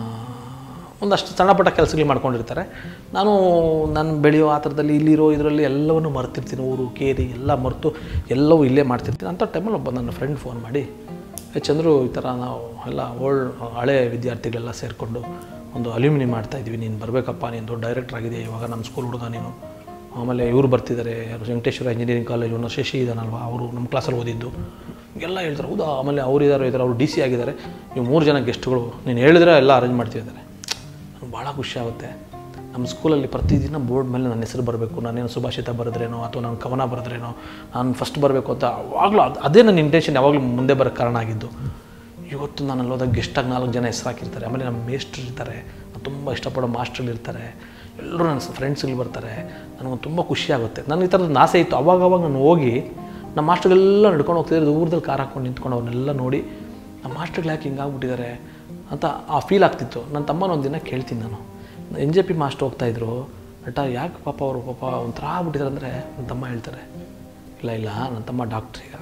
ಒಂದಷ್ಟು ಸಣ್ಣ ಪುಟ್ಟ ಕೆಲಸಗಳು ಮಾಡ್ಕೊಂಡಿರ್ತಾರೆ ನಾನು ನಾನು ಬೆಳೆಯೋ ಆ ಥರದಲ್ಲಿ ಇಲ್ಲಿರೋ ಇದರಲ್ಲಿ ಎಲ್ಲವನ್ನು ಮರ್ತಿರ್ತೀನಿ ಊರು ಕೇರಿ ಎಲ್ಲ ಮರೆತು ಎಲ್ಲವೂ ಇಲ್ಲೇ ಮಾಡ್ತಿರ್ತೀನಿ ಅಂಥ ಟೈಮಲ್ಲಿ ಒಬ್ಬ ನನ್ನ ಫ್ರೆಂಡ್ ಫೋನ್ ಮಾಡಿ "ಏ ಚಂದ್ರು ಈ ಥರ ನಾವು ಎಲ್ಲ ಓಲ್ಡ್ ಹಳೆ ವಿದ್ಯಾರ್ಥಿಗಳೆಲ್ಲ ಸೇರಿಕೊಂಡು ಒಂದು ಅಲ್ಯೂಮಿನಿ ಮಾಡ್ತಾ ಇದ್ವಿ ನೀನು ಬರಬೇಕಪ್ಪ ನೀನು ದೊಡ್ಡ ಡೈರೆಕ್ಟರ್ ಆಗಿದೆ ಇವಾಗ ನಮ್ಮ ಸ್ಕೂಲ್ ಹುಡುಗ ನೀನು ಆಮೇಲೆ ಇವ್ರು ಬರ್ತಿದ್ದಾರೆ ಯಾರು ವೆಂಕಟೇಶ್ವರ ಇಂಜಿನಿಯರಿಂಗ್ ಕಾಲೇಜು ಅನ್ನೋ ಶಶಿ ಇದ್ದಾನಲ್ವ ಅವರು ನಮ್ಮ ಕ್ಲಾಸಲ್ಲಿ ಓದಿದ್ದು ಎಲ್ಲ ಹೇಳ್ತಾರೆ ಹೌದಾ ಆಮೇಲೆ ಅವ್ರು ಇದ್ದಾರೆ ಇದ್ದಾರೆ ಅವ್ರು ಡಿ ಸಿ ಆಗಿದ್ದಾರೆ ಇವು ಮೂರು ಜನ ಗೆಸ್ಟ್ಗಳು ನೀನು ಹೇಳಿದ್ರೆ ಎಲ್ಲ ಅರೇಂಜ್ ಮಾಡ್ತಿದ್ದಾರೆ ನನಗೆ ಭಾಳ ಖುಷಿ ಆಗುತ್ತೆ ನಮ್ಮ ಸ್ಕೂಲಲ್ಲಿ ಪ್ರತಿದಿನ ಬೋರ್ಡ್ ಮೇಲೆ ನನ್ನ ಹೆಸರು ಬರಬೇಕು ನಾನೇನು ಸುಭಾಷಿತ ಬರೆದ್ರೇನೋ ಅಥವಾ ನಾನು ಕವನ ಬರೆದ್ರೇನೋ ನಾನು ಫಸ್ಟ್ ಬರಬೇಕು ಅಂತ ಅವಾಗಲೂ ಅದು ಅದೇ ನನ್ನ ಇಂಟೆನ್ಷನ್ ಯಾವಾಗಲೂ ಮುಂದೆ ಬರೋಕ್ಕೆ ಕಾರಣ ಆಗಿದ್ದು ಇವತ್ತು ನಾನು ಅಲ್ಲಿ ಹೋದಾಗ ಗೆಸ್ಟಾಗಿ ನಾಲ್ಕು ಜನ ಹೆಸರು ಹಾಕಿರ್ತಾರೆ ಆಮೇಲೆ ನಮ್ಮ ಮೇಸ್ಟ್ರು ಇರ್ತಾರೆ ನಾನು ತುಂಬ ಇಷ್ಟಪಡೋ ಮಾಸ್ಟ್ರುಗಳು ಇರ್ತಾರೆ ಎಲ್ಲರೂ ನನ್ನ ಫ್ರೆಂಡ್ಸ್ಗಳು ಬರ್ತಾರೆ ನನಗೊಂದು ತುಂಬ ಖುಷಿ ಆಗುತ್ತೆ ನನಗೆ ಈ ಥರದ ಆಸೆ ಇತ್ತು ಅವಾಗ ಅವಾಗ ನಾನು ಹೋಗಿ ನಮ್ಮ ಮಾಸ್ಟ್ರುಗಳೆಲ್ಲ ನಡ್ಕೊಂಡು ಹೋಗ್ತಿದ್ದಾರೆ ದೂರದಲ್ಲಿ ಕಾರ್ ಹಾಕ್ಕೊಂಡು ನಿಂತ್ಕೊಂಡು ಅವ್ರನ್ನೆಲ್ಲ ನೋಡಿ ನಮ್ಮ ಮಾಸ್ಟ್ರುಗಳು ಯಾಕೆ ಹಿಂಗಾಗ್ಬಿಟ್ಟಿದ್ದಾರೆ ಅಂತ ಆ ಫೀಲ್ ಆಗ್ತಿತ್ತು ನನ್ನ ತಮ್ಮನ ಒಂದು ದಿನ ಕೇಳ್ತೀನಿ ನಾನು ಎನ್ ಜೆ ಪಿ ಮಾಸ್ಟ್ರು ಹೋಗ್ತಾಯಿದ್ರು ನಟ ಯಾಕೆ ಪಾಪ ಅವರು ಪಾಪ ಒಂಥರ ಆಗ್ಬಿಟ್ಟಿದ್ದಾರೆ ಅಂದರೆ ನನ್ನ ತಮ್ಮ ಹೇಳ್ತಾರೆ ಇಲ್ಲ ಇಲ್ಲ ನನ್ನ ತಮ್ಮ ಡಾಕ್ಟ್ರ್ ಈಗ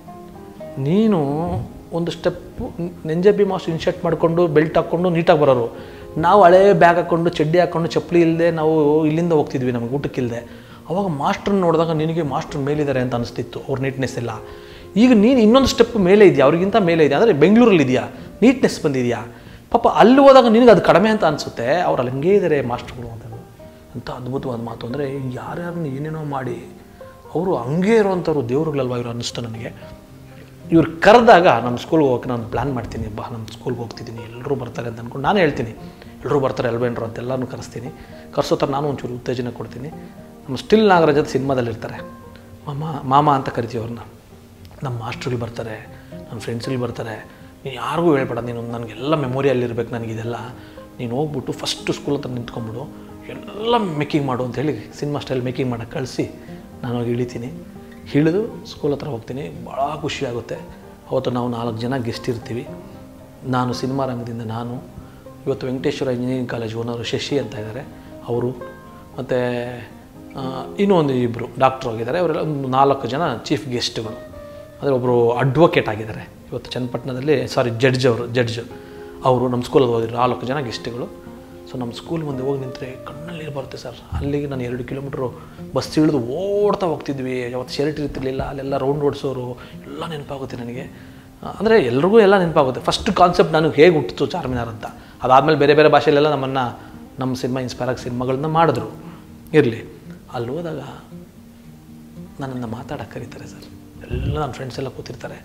ನೀನು ಒಂದು step N J P master in shirt ಮಾಡಿಕೊಂಡು ಬೆಲ್ಟ್ ಹಾಕ್ಕೊಂಡು ನೀಟಾಗಿ ಬರೋರು ನಾವು ಹಳೇ ಬ್ಯಾಗ್ ಹಾಕ್ಕೊಂಡು ಚಡ್ಡಿ ಹಾಕ್ಕೊಂಡು ಚಪ್ಪಲಿ ಇಲ್ಲದೆ ನಾವು ಇಲ್ಲಿಂದ ಹೋಗ್ತಿದ್ವಿ ನಮಗೆ ಊಟಕ್ಕಿಲ್ಲದೆ ಅವಾಗ ಮಾಸ್ಟ್ರನ್ನ ನೋಡಿದಾಗ ನಿನಗೆ ಮಾಸ್ಟ್ರ್ ಮೇಲಿದ್ದಾರೆ ಅಂತ ಅನಿಸ್ತಿತ್ತು ಅವ್ರ ನೀಟ್ನೆಸ್ ಎಲ್ಲ ಈಗ ನೀನು ಇನ್ನೊಂದು ಸ್ಟೆಪ್ ಮೇಲೆ ಇದೆಯಾ ಅವ್ರಿಗಿಂತ ಮೇಲೆ ಇದೆಯಾ ಅಂದರೆ ಬೆಂಗಳೂರಲ್ಲಿ ಇದೆಯಾ ನೀಟ್ನೆಸ್ ಬಂದಿದೆಯಾ ಪಾಪ ಅಲ್ಲಿ ಹೋದಾಗ ನಿನಗೆ ಅದು ಕಡಿಮೆ ಅಂತ ಅನಿಸುತ್ತೆ ಅವ್ರು ಅಲ್ಲಿ ಹಂಗೇ ಇದ್ದಾರೆ ಮಾಸ್ಟ್ರುಗಳು ಅಂತ ಅಂತ ಅದ್ಭುತವಾದ ಮಾತು ಅಂದರೆ ಯಾರ್ಯಾರನ್ನ ಏನೇನೋ ಮಾಡಿ ಅವರು ಹಂಗೇ ಇರೋವಂಥವ್ರು ದೇವ್ರುಗಳಲ್ವಾ ಇವರು ಅನ್ನಿಸ್ತು ನನಗೆ ಇವ್ರು ಕರೆದಾಗ ನಮ್ಮ ಸ್ಕೂಲ್ಗೆ ಹೋಗಕ್ಕೆ ನಾನು ಪ್ಲ್ಯಾನ್ ಮಾಡ್ತೀನಿ ಬಾ ನಮ್ಮ ಸ್ಕೂಲ್ಗೆ ಹೋಗ್ತಿದ್ದೀನಿ ಎಲ್ಲರೂ ಬರ್ತಾರೆ ಅಂತ ಅಂದ್ಕೊಂಡು ನಾನು ಹೇಳ್ತೀನಿ ಎಲ್ಲರೂ ಬರ್ತಾರೆ ಎಲ್ಬೇನ್ರು ಅಂತ ಎಲ್ಲರೂ ಕರೆಸ್ತೀನಿ ಕರೆಸೋ ಥರ ನಾನು ಒಂಚೂರು ಉತ್ತೇಜನ ಕೊಡ್ತೀನಿ ನಮ್ಮ ಸ್ಟಿಲ್ ನಾಗರಾಜದ ಸಿನಿಮಾದಲ್ಲಿರ್ತಾರೆ ಮಾಮ ಮಾಮ ಅಂತ ಕರಿತೀವಿ ಅವ್ರನ್ನ ನಮ್ಮ ಮಾಸ್ಟ್ರುಗಳು ಬರ್ತಾರೆ ನನ್ನ ಫ್ರೆಂಡ್ಸ್ಗಳು ಬರ್ತಾರೆ ನೀನು ಯಾರಿಗೂ ಹೇಳ್ಬೇಡ ನೀನು ನನಗೆಲ್ಲ ಮೆಮೊರಿಯಲ್ಲಿರ್ಬೇಕು ನನಗಿದೆಲ್ಲ ನೀನು ಹೋಗ್ಬಿಟ್ಟು ಫಸ್ಟು ಸ್ಕೂಲ್ ಹತ್ರ ನಿಂತ್ಕೊಂಡ್ಬಿಡು ಎಲ್ಲ ಮೇಕಿಂಗ್ ಮಾಡು ಅಂತ ಹೇಳಿ ಸಿನಿಮಾ ಸ್ಟೈಲ್ ಮೇಕಿಂಗ್ ಮಾಡೋಕ್ಕೆ ಕಳಿಸಿ ನಾನು ಹೋಗಿ ಇಳಿತೀನಿ ಇಳಿದು ಸ್ಕೂಲ್ ಹತ್ರ ಹೋಗ್ತೀನಿ ಭಾಳ ಖುಷಿ ಆಗುತ್ತೆ ಅವತ್ತು ನಾವು ನಾಲ್ಕು ಜನ ಗೆಸ್ಟ್ ಇರ್ತೀವಿ ನಾನು ಸಿನಿಮಾ ರಂಗದಿಂದ ನಾನು ಇವತ್ತು Venkateshwara engineering college owner Shashi ಅಂತ ಇದ್ದಾರೆ ಅವರು ಮತ್ತು ಇನ್ನೂ ಒಂದು ಇಬ್ಬರು ಡಾಕ್ಟ್ರು ಆಗಿದ್ದಾರೆ ಅವರೆಲ್ಲ ಒಂದು ನಾಲ್ಕು ಜನ ಚೀಫ್ ಗೆಸ್ಟ್ಗಳು ಅಂದರೆ ಒಬ್ಬರು ಅಡ್ವೊಕೇಟ್ ಆಗಿದ್ದಾರೆ ಇವತ್ತು ಚನ್ನಪಟ್ಟಣದಲ್ಲಿ ಸಾರಿ ಜಡ್ಜ್ ಅವರು ಜಡ್ಜ್ ಅವರು ನಮ್ಮ ಸ್ಕೂಲಲ್ಲಿ ಹೋಗಿದ್ರು ನಾಲ್ಕು ಜನ ಗೆಸ್ಟ್ಗಳು ಸೊ ನಮ್ಮ ಸ್ಕೂಲ್ ಮುಂದೆ ಹೋಗಿ ನಿಂತರೆ ಕಣ್ಣಲ್ಲಿ ನೀರು ಬರುತ್ತೆ ಸರ್ ಅಲ್ಲಿಗೆ ನಾನು ಎರಡು ಕಿಲೋಮೀಟ್ರು ಬಸ್ ಇಳಿದು ಓಡ್ತಾ ಹೋಗ್ತಿದ್ವಿ ಅವತ್ತು ಶರ್ಟ್ ಇರ್ತಿರ್ಲಿಲ್ಲ ಅಲ್ಲೆಲ್ಲ ರೌಂಡ್ ಓಡಿಸೋರು ಎಲ್ಲ ನೆನಪಾಗುತ್ತೆ ನನಗೆ ಅಂದರೆ ಎಲ್ರಿಗೂ ಎಲ್ಲ ನೆನಪಾಗುತ್ತೆ ಫಸ್ಟ್ ಕಾನ್ಸೆಪ್ಟ್ ನನಗೆ ಹೇಗೆ ಹುಟ್ಟಿತು ಚಾರ್ಮಿನಾರ್ ಅಂತ ಅದಾದಮೇಲೆ ಬೇರೆ ಬೇರೆ ಭಾಷೆಯಲ್ಲೆಲ್ಲ ನಮ್ಮನ್ನು ನಮ್ಮ ಸಿನಿಮಾ ಇನ್ಸ್ಪೈರ್ ಆಗಿ ಸಿನಿಮಾಗಳನ್ನ ಮಾಡಿದ್ರು ಇರಲಿ ಅಲ್ಲಿ ಹೋದಾಗ ನನ್ನನ್ನು ಮಾತಾಡೋಕೆ ಕರೀತಾರೆ ಸರ್ ಎಲ್ಲ ನನ್ನ ಫ್ರೆಂಡ್ಸ್ ಎಲ್ಲ ಕೂತಿರ್ತಾರೆ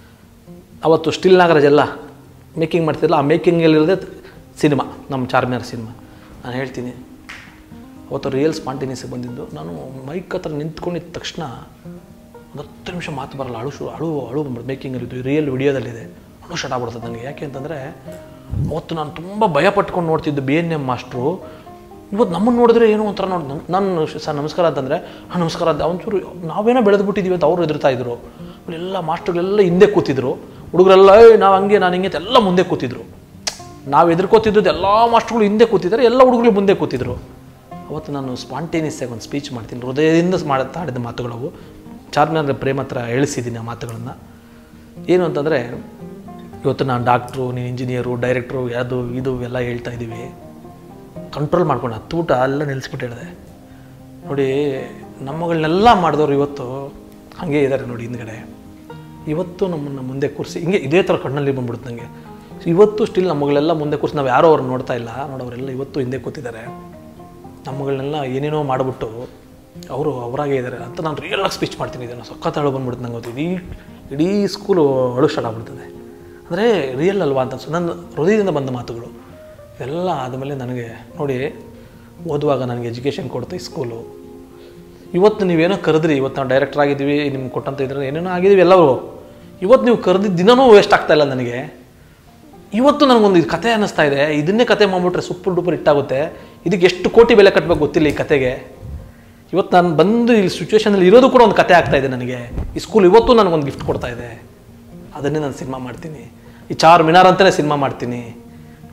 ಅವತ್ತು ಸ್ಟಿಲ್ ನಾಗರಾಜ್ ಎಲ್ಲ ಮೇಕಿಂಗ್ ಮಾಡ್ತಿರಲ್ಲ ಆ ಮೇಕಿಂಗಲ್ಲಿರೋದೇ ಸಿನಿಮಾ ನಮ್ಮ ಚಾರ್ಮಿನಾರ್ ಸಿನಿಮಾ ನಾನು ಹೇಳ್ತೀನಿ ಅವತ್ತು ರಿಯಲ್ ಸ್ಪಾಂಟಿನಿಯಸ್ ಬಂದಿದ್ದು ನಾನು ಮೈಕ್ ಹತ್ರ ನಿಂತ್ಕೊಂಡಿದ್ದ ತಕ್ಷಣ ಒಂದು ಹತ್ತು ನಿಮಿಷ ಮಾತು ಬರಲ್ಲ ಅಳು ಶು ಅಳು ಅಳು ಬಂದ್ಬಿಡ್ತು ಮೇಕಿಂಗಲ್ಲಿದ್ದು ರಿಯಲ್ ವಿಡಿಯೋದಲ್ಲಿದೆ ಅಳು ಶಟ್ ಆಗ್ಬಿಡ್ತದೆ ನನಗೆ ಯಾಕೆ ಅಂತಂದರೆ ಅವತ್ತು ನಾನು ತುಂಬ ಭಯ ಪಟ್ಕೊಂಡು ನೋಡ್ತಿದ್ದು ಬಿ ಎನ್ ಎಮ್ ಮಾಸ್ಟ್ರು ಇವತ್ತು ನಮ್ಮನ್ನು ನೋಡಿದ್ರೆ ಏನೋ ಒಂಥರ ನೋಡಿ ನಾನು ಸರ್ ನಮಸ್ಕಾರ ಅಂತಂದರೆ ಹಾಂ ನಮಸ್ಕಾರ ಅಂತ ಒಂಚೂರು ನಾವೇನೋ ಬೆಳೆದ್ಬಿಟ್ಟಿದ್ದೀವಿ ಅಂತ ಅವ್ರು ಎದುರ್ತಾ ಇದ್ರು ಆಮೇಲೆ ಎಲ್ಲ ಮಾಸ್ಟ್ರುಗಳೆಲ್ಲ ಹಿಂದೆ ಕೂತಿದ್ರು ಹುಡುಗರೆಲ್ಲ "ಏಯ್, ನಾವು ಹಂಗೆ ನಾನು ಹಿಂಗೆ ಅಂತ ಎಲ್ಲ ಮುಂದೆ ಕೂತಿದ್ರು ನಾವು ಎದುರ್ಕೋತಿದ್ದದ್ದು ಎಲ್ಲ ಮಾಸ್ಟ್ರುಗಳು ಹಿಂದೆ ಕೂತಿದ್ದಾರೆ ಎಲ್ಲ ಹುಡುಗರು ಮುಂದೆ ಕೂತಿದ್ರು ಅವತ್ತು ನಾನು ಸ್ಪಾಂಟೇನಿಯಸ್ ಆಗಿ ಒಂದು ಸ್ಪೀಚ್ ಮಾಡ್ತೀನಿ ಹೃದಯದಿಂದ ಮಾತಾಡಿದ ಮಾತುಗಳವು ಚಾರ್ಮಿನಾರ್ ಪ್ರೇಮ ಹತ್ರ ಹೇಳಿಸಿದ್ದೀನಿ ಆ ಮಾತುಗಳನ್ನು ಏನು ಅಂತಂದರೆ ಇವತ್ತು ನಾನು ಡಾಕ್ಟ್ರು ನೀನು ಇಂಜಿನಿಯರು ಡೈರೆಕ್ಟ್ರು ಅದು ಇದು ಎಲ್ಲ ಹೇಳ್ತಾ ಇದ್ದೀವಿ ಕಂಟ್ರೋಲ್ ಮಾಡ್ಕೊಂಡು ಹತ್ತೂಟ ಎಲ್ಲ ನಿಲ್ಲಿಸ್ಬಿಟ್ಟು ಹೇಳಿದೆ ನೋಡಿ ನಮ್ಮಗಳನ್ನೆಲ್ಲ ಮಾಡಿದವರು ಇವತ್ತು ಹಾಗೆ ಇದ್ದಾರೆ ನೋಡಿ ಹಿಂದ್ಗಡೆ ಇವತ್ತು ನಮ್ಮನ್ನು ಮುಂದೆ ಕೂರಿಸಿ ಹಿಂಗೆ ಇದೇ ಥರ ಕಣ್ಣಲ್ಲಿ ಬಂದ್ಬಿಡುತ್ತೆ ನನಗೆ ಇವತ್ತು ಸ್ಟಿಲ್ ನಮ್ಮಗಳೆಲ್ಲ ಮುಂದೆ ಕೂರಿಸಿ ನಾವು ಯಾರೋ ಅವ್ರನ್ನ ನೋಡ್ತಾ ಇಲ್ಲ ನೋಡೋರೆಲ್ಲ ಇವತ್ತು ಹಿಂದೆ ಕೂತಿದ್ದಾರೆ ನಮ್ಮಗಳನ್ನೆಲ್ಲ ಏನೇನೋ ಮಾಡಿಬಿಟ್ಟು ಅವರು ಅವರಾಗೇ ಇದ್ದಾರೆ ಅಂತ ನಾನು ರಿಯಲಾಗಿ ಸ್ಪೀಚ್ ಮಾಡ್ತೀನಿ ಇದನ್ನು ಸಖತ್ ಅಳು ಬಂದ್ಬಿಡುತ್ತೆ ನಂಗೆ ಗೊತ್ತು ಇಡೀ ಇಡೀ ಸ್ಕೂಲು ಅಳು ಸ್ಟಾರ್ಟ್ ಆಗ್ಬಿಡ್ತದೆ ಅಂದರೆ ರಿಯಲ್ ಅಲ್ವಾ ಅಂತ ಅನ್ಸು ನನ್ನ ಹೃದಯದಿಂದ ಬಂದ ಮಾತುಗಳು ಇದೆಲ್ಲ ಆದಮೇಲೆ ನನಗೆ ನೋಡಿ ಓದುವಾಗ ನನಗೆ ಎಜುಕೇಷನ್ ಕೊಡ್ತಾ ಈ ಸ್ಕೂಲು ಇವತ್ತು ನೀವೇನೋ ಕರೆದ್ರಿ ಇವತ್ತು ನಾವು ಡೈರೆಕ್ಟರ್ ಆಗಿದ್ದೀವಿ ನಿಮ್ಗೆ ಕೊಟ್ಟಂತ ಇದ್ರೆ ಏನೇನೋ ಆಗಿದ್ದೀವಿ ಎಲ್ಲರೂ ಇವತ್ತು ನೀವು ಕರೆದಿದ್ದ ದಿನನೂ ವೇಸ್ಟ್ ಆಗ್ತಾ ಇಲ್ಲ ನನಗೆ ಇವತ್ತು ನನಗೊಂದು ಇದು ಕತೆ ಅನ್ನಿಸ್ತಾ ಇದೆ ಇದನ್ನೇ ಕತೆ ಮಾಡ್ಬಿಟ್ರೆ ಸೂಪರ್ ಡೂಪರ್ ಇಟ್ಟಾಗುತ್ತೆ ಇದಕ್ಕೆ ಎಷ್ಟು ಕೋಟಿ ಬೆಲೆ ಕಟ್ಟಬೇಕು ಗೊತ್ತಿಲ್ಲ ಈ ಕತೆಗೆ ಇವತ್ತು ನಾನು ಬಂದು ಈ ಸಿಚುವೇಶನಲ್ಲಿ ಇರೋದು ಕೂಡ ಒಂದು ಕತೆ ಆಗ್ತಾ ಇದೆ ನನಗೆ ಈ ಸ್ಕೂಲ್ ಇವತ್ತು ನನಗೊಂದು ಗಿಫ್ಟ್ ಕೊಡ್ತಾ ಇದೆ ಅದನ್ನೇ ನಾನು ಸಿನಿಮಾ ಮಾಡ್ತೀನಿ ಈ ಚಾರ್ ಮಿನಾರ್ ಅಂತಲೇ ಸಿನಿಮಾ ಮಾಡ್ತೀನಿ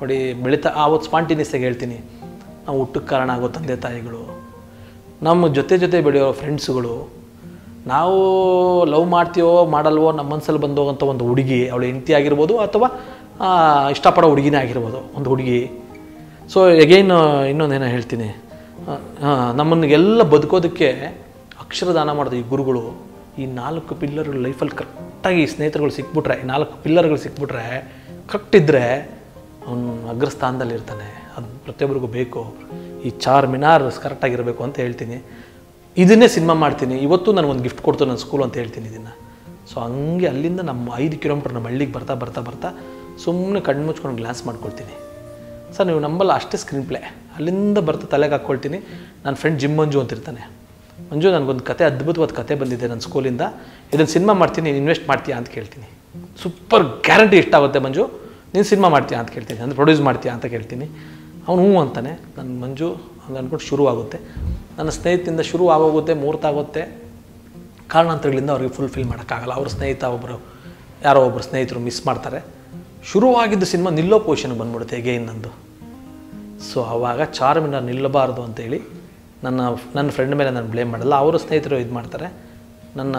ನೋಡಿ ಬೆಳೀತಾ ಆವತ್ತು ಸ್ಪಾಂಟಿನಿಯಸ್ಸಾಗಿ ಹೇಳ್ತೀನಿ ನಾವು ಹುಟ್ಟಕ್ಕೆ ಕಾರಣ ಆಗೋ ತಂದೆ ತಾಯಿಗಳು ನಮ್ಮ ಜೊತೆ ಜೊತೆ ಬೆಳೆಯೋ ಫ್ರೆಂಡ್ಸುಗಳು ನಾವು ಲವ್ ಮಾಡ್ತೀವೋ ಮಾಡಲ್ವೋ ನಮ್ಮ ಮನಸ್ಸಲ್ಲಿ ಬಂದೋಗಂಥ ಒಂದು ಹುಡುಗಿ ಅವಳು ಹೆಂಡತಿ ಆಗಿರ್ಬೋದು ಅಥವಾ ಆ, ಇಷ್ಟಪಡೋ ಹುಡುಗಿನೇ ಆಗಿರ್ಬೋದು ಒಂದು ಹುಡುಗಿ ಸೊ ಎಗೈನ್ ಇನ್ನೊಂದೇನೋ ಹೇಳ್ತೀನಿ ಆ, ಆ, ನಮ್ಮನ್ನೆಲ್ಲ ಬದುಕೋದಕ್ಕೆ ಅಕ್ಷರದಾನ ಮಾಡಿದ ಈ ಗುರುಗಳು ಈ ನಾಲ್ಕು ಪಿಲ್ಲರ್ಗಳು ಲೈಫಲ್ಲಿ ಕರೆಕ್ಟಾಗಿ ಈ ಸ್ನೇಹಿತರುಗಳು ಸಿಕ್ಬಿಟ್ರೆ ಈ ನಾಲ್ಕು ಪಿಲ್ಲರ್ಗಳು ಸಿಕ್ಬಿಟ್ರೆ ಕರೆಕ್ಟ್ ಇದ್ದರೆ ಅವನು ಅಗ್ರಸ್ಥಾನದಲ್ಲಿ ಇರ್ತಾನೆ ಅದು ಪ್ರತಿಯೊಬ್ಬರಿಗೂ ಬೇಕು ಈ ಚಾರ್ ಮಿನಾರ್ ಕರೆಕ್ಟಾಗಿರಬೇಕು ಅಂತ ಹೇಳ್ತೀನಿ ಇದನ್ನೇ ಸಿನಿಮಾ ಮಾಡ್ತೀನಿ ಇವತ್ತು ನನಗೊಂದು ಗಿಫ್ಟ್ ಕೊಡ್ತು ನನ್ನ ಸ್ಕೂಲ್ ಅಂತ ಹೇಳ್ತೀನಿ ಇದನ್ನು ಸೊ ಹಂಗೆ ಅಲ್ಲಿಂದ ನಮ್ಮ ಐದು ಕಿಲೋಮೀಟ್ರ್ ನಮ್ಮ ಹಳ್ಳಿಗೆ ಬರ್ತಾ ಬರ್ತಾ ಬರ್ತಾ ಸುಮ್ಮನೆ ಕಣ್ಣು ಮುಚ್ಕೊಂಡು ಗ್ಲಾಸ್ ಮಾಡ್ಕೊಳ್ತೀನಿ ಸರ್ ನೀವು ನಂಬಲ್ಲ ಅಷ್ಟೇ ಸ್ಕ್ರೀನ್ ಪ್ಲೇ ಅಲ್ಲಿಂದ ಬರ್ತಾ ತಲೆಗೆ ಹಾಕ್ಕೊಳ್ತೀನಿ ನನ್ನ ಫ್ರೆಂಡ್ ಜಿಮ್ ಮಂಜು ಅಂತ ಇರ್ತಾನೆ ಮಂಜು ನನಗೊಂದು ಕತೆ ಅದ್ಭುತವಾದ ಕತೆ ಬಂದಿದೆ ನನ್ನ ಸ್ಕೂಲಿಂದ ಇದನ್ನು ಸಿನಿಮಾ ಮಾಡ್ತೀನಿ ನೀನು ಇನ್ವೆಸ್ಟ್ ಮಾಡ್ತೀಯಾ ಅಂತ ಕೇಳ್ತೀನಿ ಸೂಪರ್ ಗ್ಯಾರಂಟಿ ಇಷ್ಟ ಆಗುತ್ತೆ ಮಂಜು ನೀನು ಸಿನಿಮಾ ಮಾಡ್ತೀಯಾ ಅಂತ ಕೇಳ್ತೀನಿ ಅಂದರೆ ಪ್ರೊಡ್ಯೂಸ್ ಮಾಡ್ತೀಯಾ ಅಂತ ಕೇಳ್ತೀನಿ ಅವನು ಹ್ಞೂ ಅಂತಾನೆ ನನ್ನ ಮಂಜು ಹಂಗೆ ಅಂದ್ಕೊಂಡು ಶುರು ಆಗುತ್ತೆ ನನ್ನ ಸ್ನೇಹಿತರಿಂದ ಶುರು ಆಗೋಗುತ್ತೆ ಮುಹೂರ್ತ ಆಗುತ್ತೆ ಕಾರಣಾಂತರಗಳಿಂದ ಅವ್ರಿಗೆ ಫುಲ್ಫಿಲ್ ಮಾಡೋಕ್ಕಾಗಲ್ಲ ಅವ್ರ ಸ್ನೇಹಿತ ಒಬ್ಬರು ಯಾರೋ ಒಬ್ಬರು ಸ್ನೇಹಿತರು ಮಿಸ್ ಮಾಡ್ತಾರೆ ಶುರುವಾಗಿದ್ದ ಸಿನಿಮಾ ನಿಲ್ಲೋ ಪೊಸಿಷನ್ಗೆ ಬಂದ್ಬಿಡುತ್ತೆ ಎಗೈನ್ ನಂದು ಸೊ ಆವಾಗ ಚಾರ್ಮಿನಾರ್ ನಿಲ್ಲಬಾರ್ದು ಅಂತೇಳಿ ನನ್ನ ನನ್ನ ಫ್ರೆಂಡ್ ಮೇಲೆ ನಾನು ಬ್ಲೇಮ್ ಮಾಡಲ್ಲ ಅವರು ಸ್ನೇಹಿತರು ಇದು ಮಾಡ್ತಾರೆ ನನ್ನ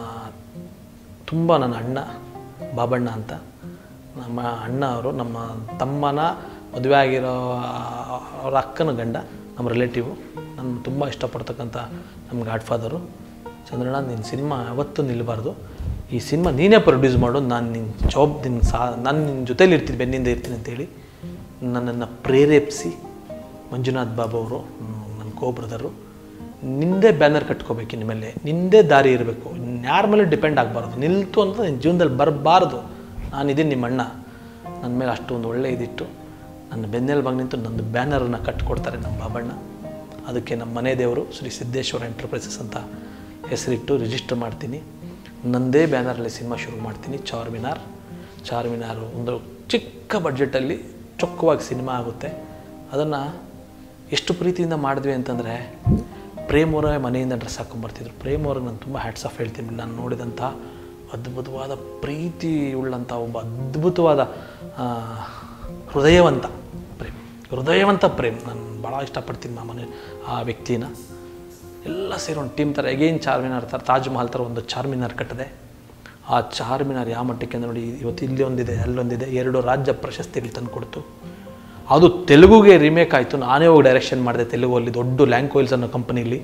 ತುಂಬ ನನ್ನ ಅಣ್ಣ ಬಾಬಣ್ಣ ಅಂತ ನಮ್ಮ ಅಣ್ಣ ಅವರು ನಮ್ಮ ತಮ್ಮನ ಮದುವೆ ಆಗಿರೋ ಅವ್ರ ಅಕ್ಕನ ಗಂಡ ನಮ್ಮ ರಿಲೇಟಿವು ನನ್ನ ತುಂಬ ಇಷ್ಟಪಡ್ತಕ್ಕಂಥ ನಮ್ಮ ಗಾಡ್ ಫಾದರು ಚಂದ್ರಣ್ಣ ನಿನ್ನ ಸಿನಿಮಾ ಯಾವತ್ತೂ ನಿಲ್ಲಬಾರ್ದು ಈ ಸಿನಿಮಾ ನೀನೇ ಪ್ರೊಡ್ಯೂಸ್ ಮಾಡು ನಾನು ನಿನ್ನ ಜಾಬ್ ನಿನ್ನ ಸಾ ನಾನು ನಿನ್ನ ಜೊತೇಲಿ ಇರ್ತೀನಿ ಬೆನ್ನಿಂದ ಇರ್ತೀನಿ ಅಂತೇಳಿ ನನ್ನನ್ನು ಪ್ರೇರೇಪಿಸಿ ಮಂಜುನಾಥ್ ಬಾಬು ಅವರು ನನ್ನ ಕೋ ಬ್ರದರು ನಿಂದೇ ಬ್ಯಾನರ್ ಕಟ್ಕೋಬೇಕು ಇನ್ಮೇಲೆ ನಿಂದೇ ದಾರಿ ಇರಬೇಕು ಯಾರ ಮೇಲೆ ಡಿಪೆಂಡ್ ಆಗಬಾರ್ದು ನಿಲ್ತು ಅಂತ ನಿನ್ನ ಜೀವನದಲ್ಲಿ ಬರಬಾರ್ದು ನಾನಿದ್ದೀನಿ ನಿಮ್ಮ ಅಣ್ಣ ನನ್ನ ಮೇಲೆ ಅಷ್ಟೊಂದು ಒಳ್ಳೆ ಇದಿಟ್ಟು ನನ್ನ ಬೆನ್ನೆಲ್ ಬಂದು ನಿಂತು ನಂದು ಬ್ಯಾನರನ್ನು ಕಟ್ಟಿಕೊಡ್ತಾರೆ ನಮ್ಮ ಬಾಬಣ್ಣ ಅದಕ್ಕೆ ನಮ್ಮ ಮನೆ ದೇವರು ಶ್ರೀ ಸಿದ್ದೇಶ್ವರ ಎಂಟರ್ಪ್ರೈಸಸ್ ಅಂತ ಹೆಸರಿಟ್ಟು ರಿಜಿಸ್ಟರ್ ಮಾಡ್ತೀನಿ ನಂದೇ ಬ್ಯಾನರಲ್ಲಿ ಸಿನಿಮಾ ಶುರು ಮಾಡ್ತೀನಿ ಚಾರ್ಮಿನಾರ್ ಚಾರ್ಮಿನಾರು ಒಂದು ಚಿಕ್ಕ ಬಡ್ಜೆಟಲ್ಲಿ ಚೊಕ್ಕವಾಗಿ ಸಿನಿಮಾ ಆಗುತ್ತೆ ಅದನ್ನು ಎಷ್ಟು ಪ್ರೀತಿಯಿಂದ ಮಾಡಿದ್ವಿ ಅಂತಂದರೆ ಪ್ರೇಮ್ ಅವರೇ ಮನೆಯಿಂದ ಡ್ರೆಸ್ ಹಾಕೊಂಬರ್ತಿದ್ರು ಪ್ರೇಮ್ ಅವ್ರಿಗೆ ನಾನು ತುಂಬ ಹ್ಯಾಟ್ಸ್ ಆಫ್ ಹೇಳ್ತೀನಿ ನಾನು ನೋಡಿದಂಥ ಅದ್ಭುತವಾದ ಪ್ರೀತಿ ಉಳ್ಳಂಥ ಒಬ್ಬ ಅದ್ಭುತವಾದ ಆ, ಹೃದಯವಂತ ಪ್ರೇಮ್ ಹೃದಯವಂತ ಪ್ರೇಮ್ ನಾನು ಭಾಳ ಇಷ್ಟಪಡ್ತೀನಿ ಆ ಮನೆ ಆ ವ್ಯಕ್ತಿನ ಎಲ್ಲ ಸೇರಿ ಒಂದು ಟೀಮ್ ಥರ ಎಗೇನ್ ಚಾರ್ಮಿನಾರ್ ಥರ ತಾಜ್ ಮಹಲ್ ಥರ ಒಂದು ಚಾರ್ಮಿನಾರ್ ಕಟ್ಟಿದೆ ಆ ಚಾರ್ಮಿನಾರ್ ಯಾವ ಮಟ್ಟಕ್ಕೆ ಅಂದ್ರೆ ನೋಡಿ ಇವತ್ತು ಇಲ್ಲಿ ಒಂದಿದೆ ಅಲ್ಲೊಂದಿದೆ ಎರಡು ರಾಜ್ಯ ಪ್ರಶಸ್ತಿಗಳು ತಂದು ಕೊಡ್ತು ಅದು ತೆಲುಗುಗೆ ರಿಮೇಕ್ ಆಯಿತು ನಾನೇ ಹೋಗಿ ಡೈರೆಕ್ಷನ್ ಮಾಡಿದೆ ತೆಲುಗಲ್ಲಿ ದೊಡ್ಡ ಲ್ಯಾಂಕ್ವೈಲ್ಸ್ ಅನ್ನೋ ಕಂಪನಿಲಿ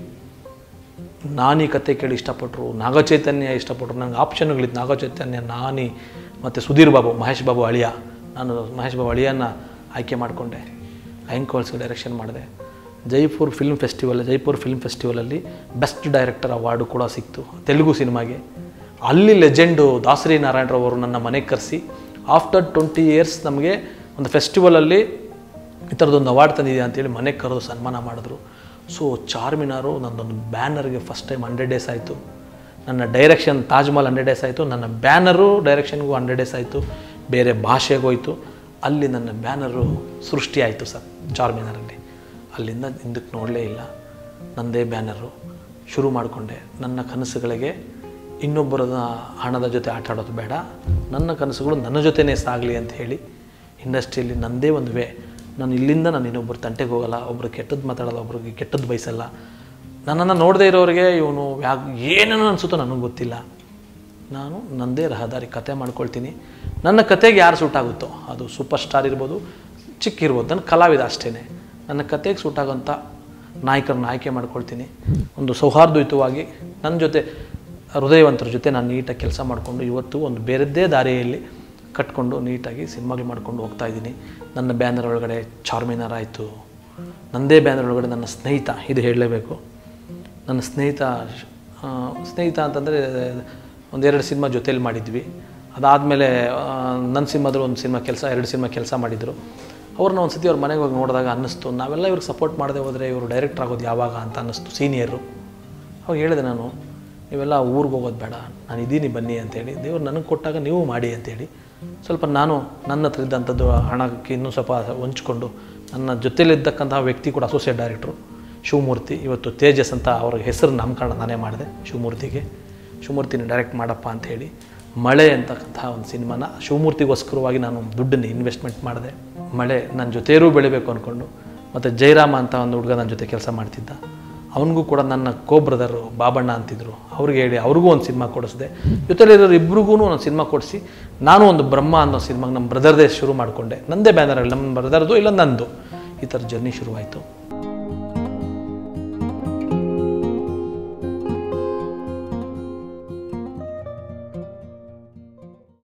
ನಾನು ಈ ಕತೆ ಕೇಳಿ ಇಷ್ಟಪಟ್ಟರು ನಾಗಚೈತನ್ಯ ಇಷ್ಟಪಟ್ಟರು ನನಗೆ ಆಪ್ಷನ್ಗಳಿತ್ತು ನಾಗಚೈತನ್ಯ ನಾನಿ ಮತ್ತು ಸುಧೀರ್ ಬಾಬು ಮಹೇಶ್ ಬಾಬು ಅಳಿಯ ನಾನು ಮಹೇಶ್ ಬಾಬು ಅಳಿಯನ್ನ ಆಯ್ಕೆ ಮಾಡಿಕೊಂಡೆ ಲ್ಯಾಂಕ್ವೈಲ್ಸ್ಗೆ ಡೈರೆಕ್ಷನ್ ಮಾಡಿದೆ Jaipur film festival Jaipur film ಫೆಸ್ಟಿವಲಲ್ಲಿ ಬೆಸ್ಟ್ ಡೈರೆಕ್ಟರ್ ಅವಾರ್ಡು ಕೂಡ ಸಿಕ್ತು ತೆಲುಗು ಸಿನಿಮಾಗೆ ಅಲ್ಲಿ ಲೆಜೆಂಡು ದಾಸರಿ ನಾರಾಯಣರಾವ್ ಅವರು ನನ್ನ ಮನೆಗೆ ಕರೆಸಿ ಆಫ್ಟರ್ ಟ್ವೆಂಟಿ ಇಯರ್ಸ್ ನಮಗೆ ಒಂದು ಫೆಸ್ಟಿವಲಲ್ಲಿ ಈ ಥರದೊಂದು ಅವಾರ್ಡ್ ತಂದಿದೆ ಅಂತೇಳಿ ಮನೆಗೆ ಕರೆದು ಸನ್ಮಾನ ಮಾಡಿದ್ರು ಸೊ ಚಾರ್ಮಿನಾರು ನನ್ನೊಂದು ಬ್ಯಾನರ್ಗೆ ಫಸ್ಟ್ ಟೈಮ್ ಹಂಡ್ರೆಡ್ ಡೇಸ್ ಆಯಿತು ನನ್ನ direction Taj Mahal hundred days ಆಯಿತು ನನ್ನ ಬ್ಯಾನರು ಡೈರೆಕ್ಷನ್ಗೂ ಹಂಡ್ರೆಡ್ ಡೇಸ್ ಆಯಿತು ಬೇರೆ ಭಾಷೆಗೂ ಹೋಯ್ತು ಅಲ್ಲಿ ನನ್ನ ಬ್ಯಾನರು ಸೃಷ್ಟಿ ಆಯಿತು ಸರ್ ಚಾರ್ಮಿನಾರಲ್ಲಿ ಅಲ್ಲಿಂದ ಹಿಂದಕ್ಕೆ ನೋಡಲೇ ಇಲ್ಲ ನನ್ನದೇ ಬ್ಯಾನರು ಶುರು ಮಾಡಿಕೊಂಡೆ ನನ್ನ ಕನಸುಗಳಿಗೆ ಇನ್ನೊಬ್ಬರ ಹಣದ ಜೊತೆ ಆಟ ಆಡೋದು ಬೇಡ ನನ್ನ ಕನಸುಗಳು ನನ್ನ ಜೊತೆನೇ ಸಾಗಲಿ ಅಂತ ಹೇಳಿ ಇಂಡಸ್ಟ್ರಿಯಲ್ಲಿ ನನ್ನದೇ ಒಂದು ವೇ ನಾನು ಇಲ್ಲಿಂದ ನಾನು ಇನ್ನೊಬ್ಬರು ತಂಟೆಗೆ ಹೋಗಲ್ಲ ಒಬ್ರು ಕೆಟ್ಟದ್ದು ಮಾತಾಡಲ್ಲ ಒಬ್ರಿಗೆ ಕೆಟ್ಟದ್ದು ಬಯಸಲ್ಲ ನನ್ನನ್ನು ನೋಡದೇ ಇರೋರಿಗೆ ಇವನು ಯಾ ಏನೇನು ಅನಿಸುತ್ತೋ ನನಗೆ ಗೊತ್ತಿಲ್ಲ ನಾನು ನನ್ನದೇ ರಹದಾರಿ ಕತೆ ಮಾಡ್ಕೊಳ್ತೀನಿ ನನ್ನ ಕತೆಗೆ ಯಾರು ಸೂಟ್ ಆಗುತ್ತೋ ಅದು ಸೂಪರ್ ಸ್ಟಾರ್ ಇರ್ಬೋದು ಚಿಕ್ಕ ಇರ್ಬೋದು ನನ್ನ ಕಲಾವಿದ ಅಷ್ಟೇ ನನ್ನ ಕತೆಗೆ ಸೂಟ್ ಆಗೋಂಥ ನಾಯಕರನ್ನ ಆಯ್ಕೆ ಮಾಡ್ಕೊಳ್ತೀನಿ ಒಂದು ಸೌಹಾರ್ದಯುತವಾಗಿ ನನ್ನ ಜೊತೆ ಹೃದಯವಂತರ ಜೊತೆ ನಾನು ನೀಟಾಗಿ ಕೆಲಸ ಮಾಡಿಕೊಂಡು ಇವತ್ತು ಒಂದು ಬೇರೆದ್ದೇ ದಾರಿಯಲ್ಲಿ ಕಟ್ಕೊಂಡು ನೀಟಾಗಿ ಸಿನಿಮಾಗಳು ಮಾಡ್ಕೊಂಡು ಹೋಗ್ತಾ ಇದ್ದೀನಿ ನನ್ನ ಬ್ಯಾನರ್ ಒಳಗಡೆ ಚಾರ್ಮಿನಾರ್ ಆಯಿತು ನನ್ನದೇ ಬ್ಯಾನರ್ ಒಳಗಡೆ ನನ್ನ ಸ್ನೇಹಿತ ಇದು ಹೇಳಲೇಬೇಕು ನನ್ನ ಸ್ನೇಹಿತ ಆ, ಸ್ನೇಹಿತ ಅಂತಂದರೆ ಒಂದೆರಡು ಸಿನಿಮಾ ಜೊತೇಲಿ ಮಾಡಿದ್ವಿ ಅದಾದಮೇಲೆ ನನ್ನ ಸಿನಿಮಾದಲ್ಲಿ ಒಂದು ಸಿನಿಮಾ ಕೆಲಸ ಎರಡು ಸಿನಿಮಾ ಕೆಲಸ ಮಾಡಿದರು ಅವ್ರನ್ನ ಒಂದು ಸತಿ ಅವ್ರ ಮನೆಗೆ ಹೋಗಿ ನೋಡಿದಾಗ ಅನ್ನಿಸ್ತು ನಾವೆಲ್ಲ ಇವ್ರಿಗೆ ಸಪೋರ್ಟ್ ಮಾಡದೆ ಹೋದರೆ ಇವರು ಡೈರೆಕ್ಟರ್ ಆಗೋದು ಯಾವಾಗ ಅಂತ ಅನ್ನಿಸ್ತು ಸೀನಿಯರು ಅವಾಗ ಹೇಳಿದೆ ನಾನು ನೀವೆಲ್ಲ ಊರಿಗೆ ಹೋಗೋದು ಬೇಡ ನಾನು ಇದ್ದೀನಿ ಬನ್ನಿ ಅಂತೇಳಿ ದೇವ್ರು ನನಗೆ ಕೊಟ್ಟಾಗ ನೀವು ಮಾಡಿ ಅಂತೇಳಿ ಸ್ವಲ್ಪ ನಾನು ನನ್ನ ಹತ್ರ ಇದ್ದಂಥದ್ದು ಹಣಕ್ಕೆ ಇನ್ನೂ ಸ್ವಲ್ಪ ಹೊಂಚ್ಕೊಂಡು ನನ್ನ ಜೊತೆಲಿದ್ದಕ್ಕಂತಹ ವ್ಯಕ್ತಿ ಕೂಡ ಅಸೋಸಿಯೇಟ್ ಡೈರೆಕ್ಟ್ರು ಶಿವಮೂರ್ತಿ ಇವತ್ತು ತೇಜಸ್ ಅಂತ ಅವ್ರ ಹೆಸರು ನಾಮಕರಣ ನಾನೇ ಮಾಡಿದೆ ಶಿವಮೂರ್ತಿಗೆ ಶಿವಮೂರ್ತಿನ ಡೈರೆಕ್ಟ್ ಮಾಡಪ್ಪ ಅಂತ ಹೇಳಿ ಮಳೆ ಅಂತಕ್ಕಂಥ ಒಂದು ಸಿನಿಮಾನ ಶಿವಮೂರ್ತಿಗೋಸ್ಕರವಾಗಿ ನಾನು ದುಡ್ಡನ್ನು ಇನ್ವೆಸ್ಟ್ಮೆಂಟ್ ಮಾಡಿದೆ ಮಳೆ ನನ್ನ ಜೊತೆಯೂ ಬೆಳಿಬೇಕು ಅಂದ್ಕೊಂಡು ಮತ್ತು ಜಯರಾಮ ಅಂತ ಒಂದು ಹುಡುಗ ನನ್ನ ಜೊತೆ ಕೆಲಸ ಮಾಡ್ತಿದ್ದ ಅವನಿಗೂ ಕೂಡ ನನ್ನ ಕೋ ಬ್ರದರು ಬಾಬಣ್ಣ ಅಂತಿದ್ರು ಅವ್ರಿಗೆ ಹೇಳಿ ಅವ್ರಿಗೂ ಒಂದು ಸಿನಿಮಾ ಕೊಡಿಸಿದೆ ಜೊತೆಲಿರೋರು ಇಬ್ರಿಗೂ ಒಂದು ಸಿನಿಮಾ ಕೊಡಿಸಿ ನಾನು ಒಂದು ಬ್ರಹ್ಮ ಅನ್ನೋ ಸಿನಿಮಾಗೆ ನಮ್ಮ ಬ್ರದರ್ದೇ ಶುರು ಮಾಡಿಕೊಂಡೆ ನಂದೇ ಬ್ಯಾನರಲ್ಲಿ ನಮ್ಮ ಬ್ರದರ್ದು ಇಲ್ಲ ನಂದು ಈ ಥರ ಜರ್ನಿ ಶುರುವಾಯಿತು